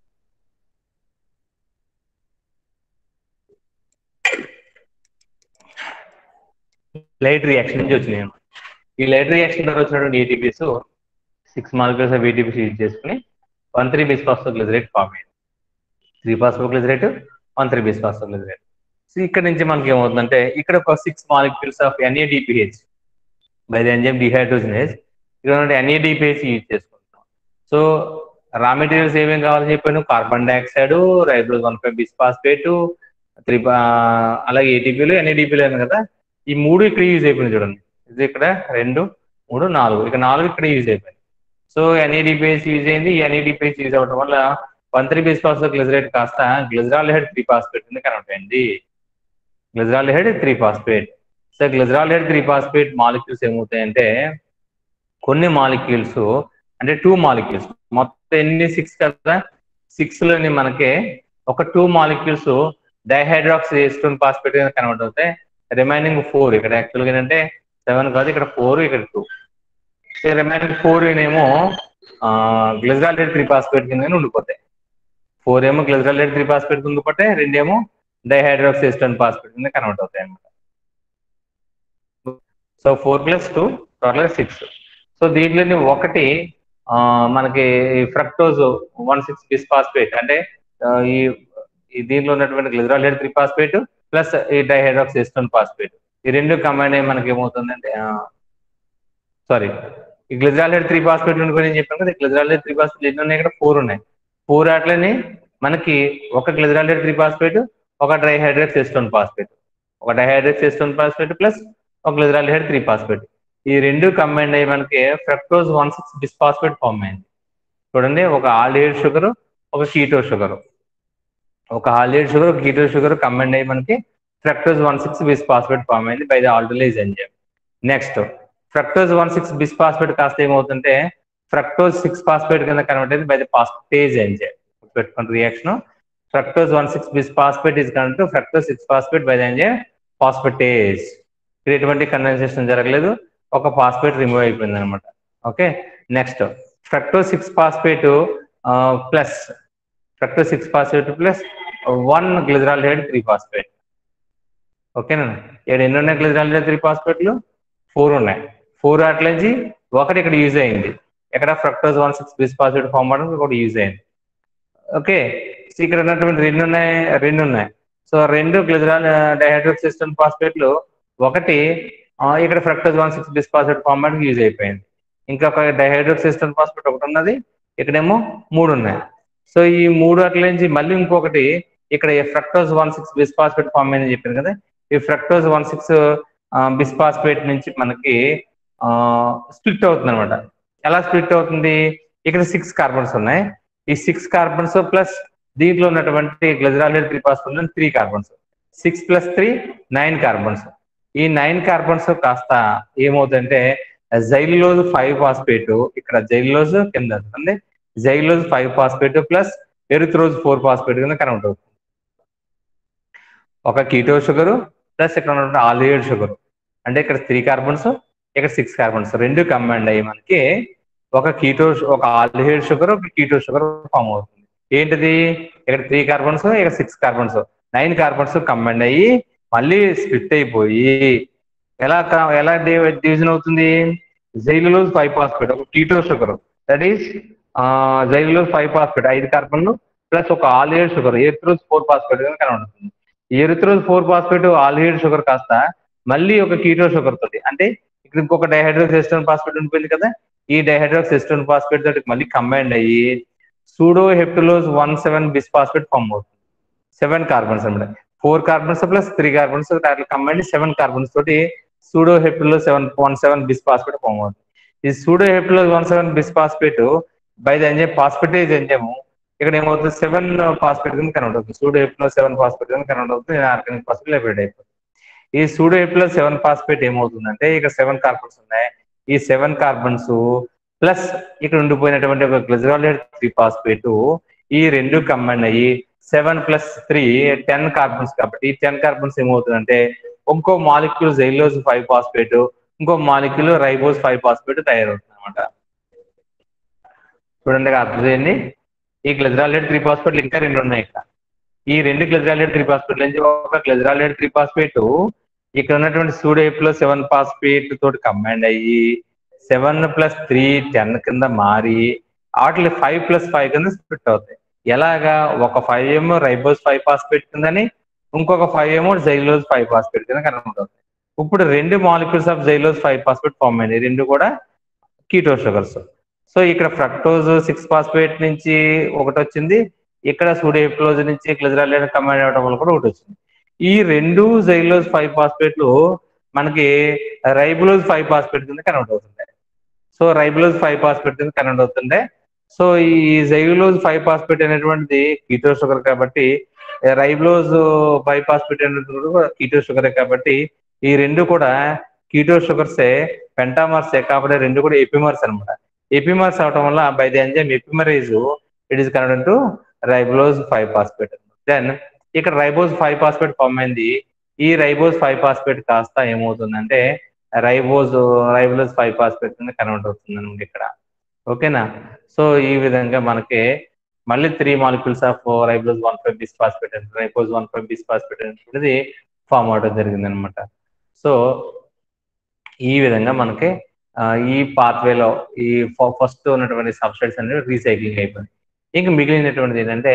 లైట్ రియాక్షన్ నుంచి వచ్చినాయి ఈ లైట్ రియాక్షన్ ద్వారా వచ్చినటువంటి ATPs six molecules of ATPs use చేసుకుని one three bis phosphoglycerate form అయింది three phosphoglycerate one three bis phosphoglycerate so ఇక్కడ నుంచి మనకి ఏమవుతుందంటే ఇక్కడ ఒక six molecules of NADPH by the enzyme dehydrogenase ఇక్కడ ఎన్ఏడిపిహెచ్ యూజ్ చేసుకుంటాం సో రా మెటీరియల్స్ ఏమేమి కావాలని చెప్పాను carbon dioxide ribose one five bis phosphate three అలాగే ఏటీపీలు ఎన్ఏడిపిలు అయింది కదా ఈ మూడు ఇక్కడ యూజ్ అయిపోయింది చూడండి ఇది ఇక్కడ రెండు మూడు నాలుగు ఇక్కడ నాలుగు ఇక్కడ యూజ్ అయిపోయింది సో ఎన్ఏడిపిఎస్ యూజ్ అయింది ఎన్ఏడిపిఎస్ యూజ్ అవ్వడం వల్ల one three bis phosphate glycerate కాస్త గ్లిజరాల్ హెడ్ త్రీ ఫాస్ఫేట్ కింద కన్వర్ట్ అయింది glyceraldehyde three phosphate so glyceraldehyde three phosphate molecules ఏమవుతాయంటే కొన్ని మాలిక్యూల్స్ అంటే టూ మాలిక్యూల్స్ మొత్తం ఎన్ని సిక్స్ కదా సిక్స్ లోని మనకి ఒక two molecules dihydroxy acetone phosphate కింద కన్వర్ట్ అవుతాయి రిమైనింగ్ ఫోర్ ఇక్కడ యాక్చువల్గా ఏంటంటే సెవెన్ కాదు ఇక్కడ ఫోర్ ఇక్కడ టూ రిమైనింగ్ ఫోర్ ఏమో గ్లిజరాల్ త్రీ పాస్పేట్ కింద ఉండిపోతాయి ఫోర్ ఏమో గ్లిజరాల్ త్రీ పాస్పేట్ కింద ఉండిపోతే రెండేమో డైహైడ్రాక్సిస్టన్ పాస్పేట్ కింద కన్వర్ట్ అవుతాయి అనమాట so four plus two total six so దీంట్లోని ఒకటి మనకి fructose one six bis phosphate అంటే ఈ ఈ దీనిలో ఉన్నటువంటి గ్లిజరాల్డేట్ త్రిపాస్పేట్ ప్లస్ ఈ డైహైడ్రాక్స్ ఎస్టోన్ పాస్పేట్ ఈ రెండు కంబైన్ అయ్యి మనకి ఏమవుతుందంటే సారీ ఈ గ్లిజరాల్డేట్ త్రీ పాస్పేట్ గురించి చెప్పాను కదా గ్లిజరాల్డేట్ త్రీ పాస్పేట్ ఎన్ని ఉన్నాయి ఇక్కడ ఫోర్ ఉన్నాయి ఫోర్ అట్లని మనకి ఒక గ్లిజరాల్డేట్ త్రీ పాస్పేట్ ఒక డైహైడ్రాక్స్ ఎస్టోన్ పాస్పేట్ ఒక డైహైడ్రాక్స్ ఎస్టోన్ పాస్పేట్ ప్లస్ ఒక గ్లిజరాల్డేట్ త్రీ పాస్పేట్ ఈ రెండు కంబైన్ అయ్యి మనకి fructose one six bisphosphate form అయింది చూడండి ఒక ఆల్డిహైడ్ షుగర్ ఒక కీటో షుగర్ ఒక ఆల్డిహైడ్ షుగర్ ఒక కీటో షుగర్ కంబైన్ అయ్యి మనకి fructose one six bisphosphate form అయింది by the aldolase enzyme next fructose one six bisphosphate కాస్త ఏమవుతుంటే ఫ్రక్టోజ్ సిక్స్ పాస్పేట్ కింద కన్వర్ట్ అయింది బై ద పాస్పేజ్ ఎంజైమ్ పెట్టుకున్న reaction fructose one six bisphosphate is convert to fructose six phosphate by the enzyme phosphatase ఇక్కడ ఎటువంటి కండెన్సేషన్ జరగలేదు ఒక పాస్పేట్ రిమూవ్ అయిపోయింది అనమాట okay next fructose six phosphate plus fructose six phosphate plus one glyceraldehyde three phosphate ఓకేనా ఇక్కడ ఎన్ని ఉన్నాయి గ్లిజరాల్డేట్ త్రీ పాస్పేట్లు ఫోర్ ఉన్నాయి ఫోర్ అట్లకి ఒకటి ఇక్కడ యూజ్ అయింది ఎక్కడ fructose one six bis phosphate form అవడానికి ఒకటి యూజ్ అయింది ఓకే ఇక్కడ ఉన్నటువంటి రెండు ఉన్నాయి రెండు ఉన్నాయి సో రెండు గ్లిజరాల్ డైహైడ్రోక్ సిస్టమ్ పాస్పేట్లు ఒకటి ఇక్కడ fructose one six bisphosphate format use అయిపోయింది ఇంకొక డైహైడ్రోక్ సిస్టమ్ ఫాస్ఫేట్ ఒకటి ఉన్నది ఇక్కడేమో మూడు ఉన్నాయి సో ఈ మూడు అట్ల నుంచి మళ్ళీ ఇంకొకటి ఇక్కడ fructose one six bisphosphate form అయిందని చెప్పాను కదా ఈ ఫ్రక్టోజ్ వన్ సిక్స్ బిస్పాస్పేట్ నుంచి మనకి స్ప్లిట్ అవుతుంది అనమాట ఎలా స్ప్లిట్ అవుతుంది ఇక్కడ సిక్స్ కార్బన్స్ ఉన్నాయి ఈ సిక్స్ కార్బన్స్ ప్లస్ దీంట్లో ఉన్నటువంటి glyceraldehyde three phosphate three carbons six plus three nine carbons ఈ నైన్ కార్బన్స్ కాస్త ఏమవుతుందంటే జైలులోజ్ ఫైవ్ ఫాస్పేట్ ఇక్కడ జైలులోజ్ కింద అంటే xylulose five phosphate plus erythrose four phosphate కింద కన్వర్ట్ అవుతుంది ఒక కీటో షుగర్ ప్లస్ ఇక్కడ ఉన్నటువంటి ఆలియేడ్ షుగర్ అంటే ఇక్కడ త్రీ కార్బన్స్ ఇక్కడ సిక్స్ కార్బన్స్ రెండు కంబైండ్ అయ్యి మనకి ఒక కీటో ఒక ఆల్డిహైడ్ షుగర్ ఒక కీటో షుగర్ ఫామ్ అవుతుంది ఏంటిది ఇక్కడ త్రీ కార్బన్స్ ఇక్కడ six carbons nine carbons combined అయ్యి మళ్ళీ స్ప్లిట్ అయిపోయి ఎలా ఎలా డివిజన్ అవుతుంది జైలులోజ్ ఫైవ్ ఫాస్ఫేట్ ఒక keto sugar that is xylulose five phosphate ఐదు కార్బన్లు ప్లస్ ఒక aldehyde sugar erythrose four phosphate కనబడుతుంది ఈ erythrose four phosphate aldehyde sugar కాస్త మళ్ళీ ఒక కీటో షుగర్ తోటి అంటే ఇక్కడ ఇంకొక డైహైడ్రోక్స్ ఎస్టోన్ ఫాస్ఫేట్ ఉండిపోయింది కదా ఈ డైహైడ్రోక్స్ ఎస్టోన్ ఫాస్ఫేట్ తోటి మళ్ళీ కంబైండ్ అయ్యి sedoheptulose one seven bis phosphate form అవుతుంది సెవెన్ కార్బన్స్ అనమాట four carbons plus three carbons అట్లా కంబైండ్ సెవెన్ కార్బన్స్ తోటి sedoheptulose seven one seven bis phosphate form అవుతుంది ఈ sedoheptulose one seven bis phosphate by the enzyme phosphatase enzyme ఇక్కడ ఏమవుతుంది సెవెన్ ఫాస్ఫేట్ కింద కన్వర్ట్ అవుతుంది సూడో హెప్లో సెవెన్ ఫాస్ఫేట్ కింద కన్వర్ట్ అవుతుంది ఆర్గానిక్ ఫాస్ఫేట్ లైబ్రేట్ అయిపోతుంది ఈ సూడో హెప్లో సెవెన్ ఫాస్ఫేట్ ఏమవుతుందంటే ఇక్కడ సెవెన్ కార్బన్స్ ఉన్నాయి ఈ సెవెన్ కార్బన్స్ ప్లస్ ఇక్కడ ఉండిపోయినటువంటి ఒక గ్లిజరాలేట్ త్రీ ఫాస్ఫేట్ ఈ రెండు కంబైన్ అయ్యి seven plus three ten carbons కాబట్టి టెన్ కార్బన్స్ ఏమవుతుందంటే ఇంకో మాలిక్యూల్ జైలోజ్ ఫైవ్ ఫాస్ఫేట్ ఇంకో మాలిక్యూల్ రైబోజ్ ఫైవ్ ఫాస్ఫేట్ తయారవుతుంది అనమాట చూడండి అర్థం చేయండి ఈ గ్లిజరాలేట్ త్రీ ఫాస్ఫేట్లు ఇంకా రెండు ఉన్నాయి ఇక్కడ ఈ రెండు గ్లిజరాలేట్ త్రీ ఫాస్ఫేట్ నుంచి ఒక గ్లిజరాలేట్ త్రీ ఫాస్ఫేట్ ఇక్కడ ఉన్నటువంటి సూడేప్ లో సెవెన్ ఫాస్ఫేట్ తోటి కంబైండ్ అయ్యి సెవెన్ ప్లస్ త్రీ టెన్ కింద మారి వాటిని ఫైవ్ ప్లస్ ఫైవ్ కింద స్ప్లిట్ అవుతాయి ఎలాగా ఒక ఫైవ్ ఏమో రైబోస్ ఫైవ్ ఫాస్ఫేట్ కిందని ఇంకొక ఫైవ్ ఏమో జైలోజ్ ఫైవ్ ఫాస్ఫేట్ కింద కన్వర్ట్ అవుతాయి ఇప్పుడు రెండు molecules of xylose five phosphate form అయినాయి రెండు కూడా కీటో షుగర్స్ సో ఇక్కడ ఫ్రక్టోజ్ సిక్స్ ఫాస్ఫేట్ నుంచి ఒకటి వచ్చింది ఇక్కడ సూడియోప్లోజ్ నుంచి గ్లిజరాలేట్ కంబైన్ అవ్వడం వల్ల కూడా ఒకటి వచ్చింది ఈ రెండు జైలోజ్ ఫైవ్ ఫాస్ఫేట్లు మనకి రైబులోజ్ ఫైవ్ ఫాస్ఫేట్ కింద కన్వర్ట్ అవుతుంటాయి సో రైబులోజ్ ఫైవ్ ఫాస్ఫేట్ కింద కన్వర్ట్ అవుతుండే సో ఈ జైలోజ్ ఫైవ్ ఫాస్ఫేట్ అనేటువంటిది కీటో షుగర్ కాబట్టి రైబులోజ్ ఫైవ్ ఫాస్ఫేట్ అనేటువంటి కూడా కీటో షుగరే కాబట్టి ఈ రెండు కూడా కీటో షుగర్సే పెంటామర్సే కాబట్టి రెండు కూడా ఎపిమర్స్ అనమాట ఎపిమర్స్ అవటం వల్ల by the enzyme epimerase it is convert to ribulose five phosphate then ఇక్కడ రైబోజ్ ఫైవ్ ఫాస్ఫేట్ ఫామ్ అయింది ఈ రైబోజ్ ఫైవ్ ఫాస్ఫేట్ కాస్త ఏమవుతుందంటే రైబోజ్ రైబులోజ్ ఫైవ్ ఫాస్ఫేట్ కింద కన్వర్ట్ అవుతుంది అనమాట ఇక్కడ ఓకేనా సో ఈ విధంగా మనకి మళ్ళీ three molecules of ribose one five bis phosphate ribose one five bis phosphate అనేది ఫామ్ అవడం జరిగింది అనమాట సో ఈ విధంగా మనకి ఈ పాత్వేలో ఈ ఫస్ట్ ఉన్నటువంటి సబ్స్టేట్స్ అనేవి రీసైక్లింగ్ అయిపోయింది ఇంకా మిగిలినటువంటిది ఏంటంటే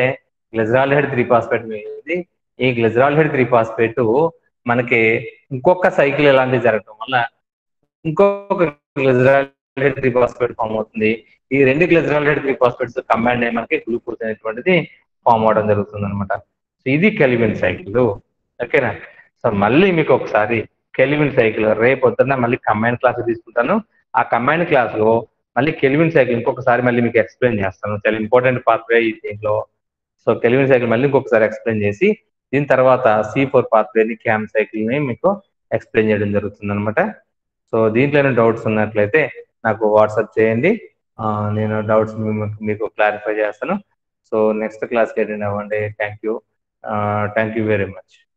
గ్లిజరాల్ హెడ్ త్రీ ఫాస్ఫేట్ మీద ఈ గ్లిజరాల్ హెడ్ త్రీ ఫాస్ఫేట్ మనకి ఇంకొక సైకిల్ ఇలాంటివి జరగటం వల్ల ఇంకొక glyceraldehyde three phosphate form అవుతుంది ఈ రెండు glyceraldehyde three phosphates combined అయ్యి మనకి గ్లూకోజ్ అనేటువంటిది ఫామ్ అవడం జరుగుతుంది అనమాట సో ఇది కెలివిన్ సైకిల్ ఓకేనా సో మళ్ళీ మీకు ఒకసారి కెలివిన్ సైకిల్ రేపు పొద్దున్న మళ్ళీ కంబైన్ క్లాస్ తీసుకుంటాను ఆ కంబైన్ క్లాస్ లో మళ్ళీ కెలివిన్ సైకిల్ ఇంకొకసారి మళ్ళీ మీకు ఎక్స్ప్లెయిన్ చేస్తాను చాలా ఇంపార్టెంట్ పాత్వే ఈ దీంట్లో సో కెలివిన్ సైకిల్ మళ్ళీ ఇంకొకసారి ఎక్స్ప్లెయిన్ చేసి దీని తర్వాత సి ఫోర్ పాత్వేని క్యామ్ సైకిల్ ని మీకు ఎక్స్ప్లెయిన్ చేయడం జరుగుతుంది అనమాట సో దీంట్లోనే డౌట్స్ ఉన్నట్లయితే నాకు వాట్సాప్ చేయండి నేను డౌట్స్ మీకు క్లారిఫై చేస్తాను సో నెక్స్ట్ క్లాస్కి అటెండ్ అవ్వండి thank you thank you very much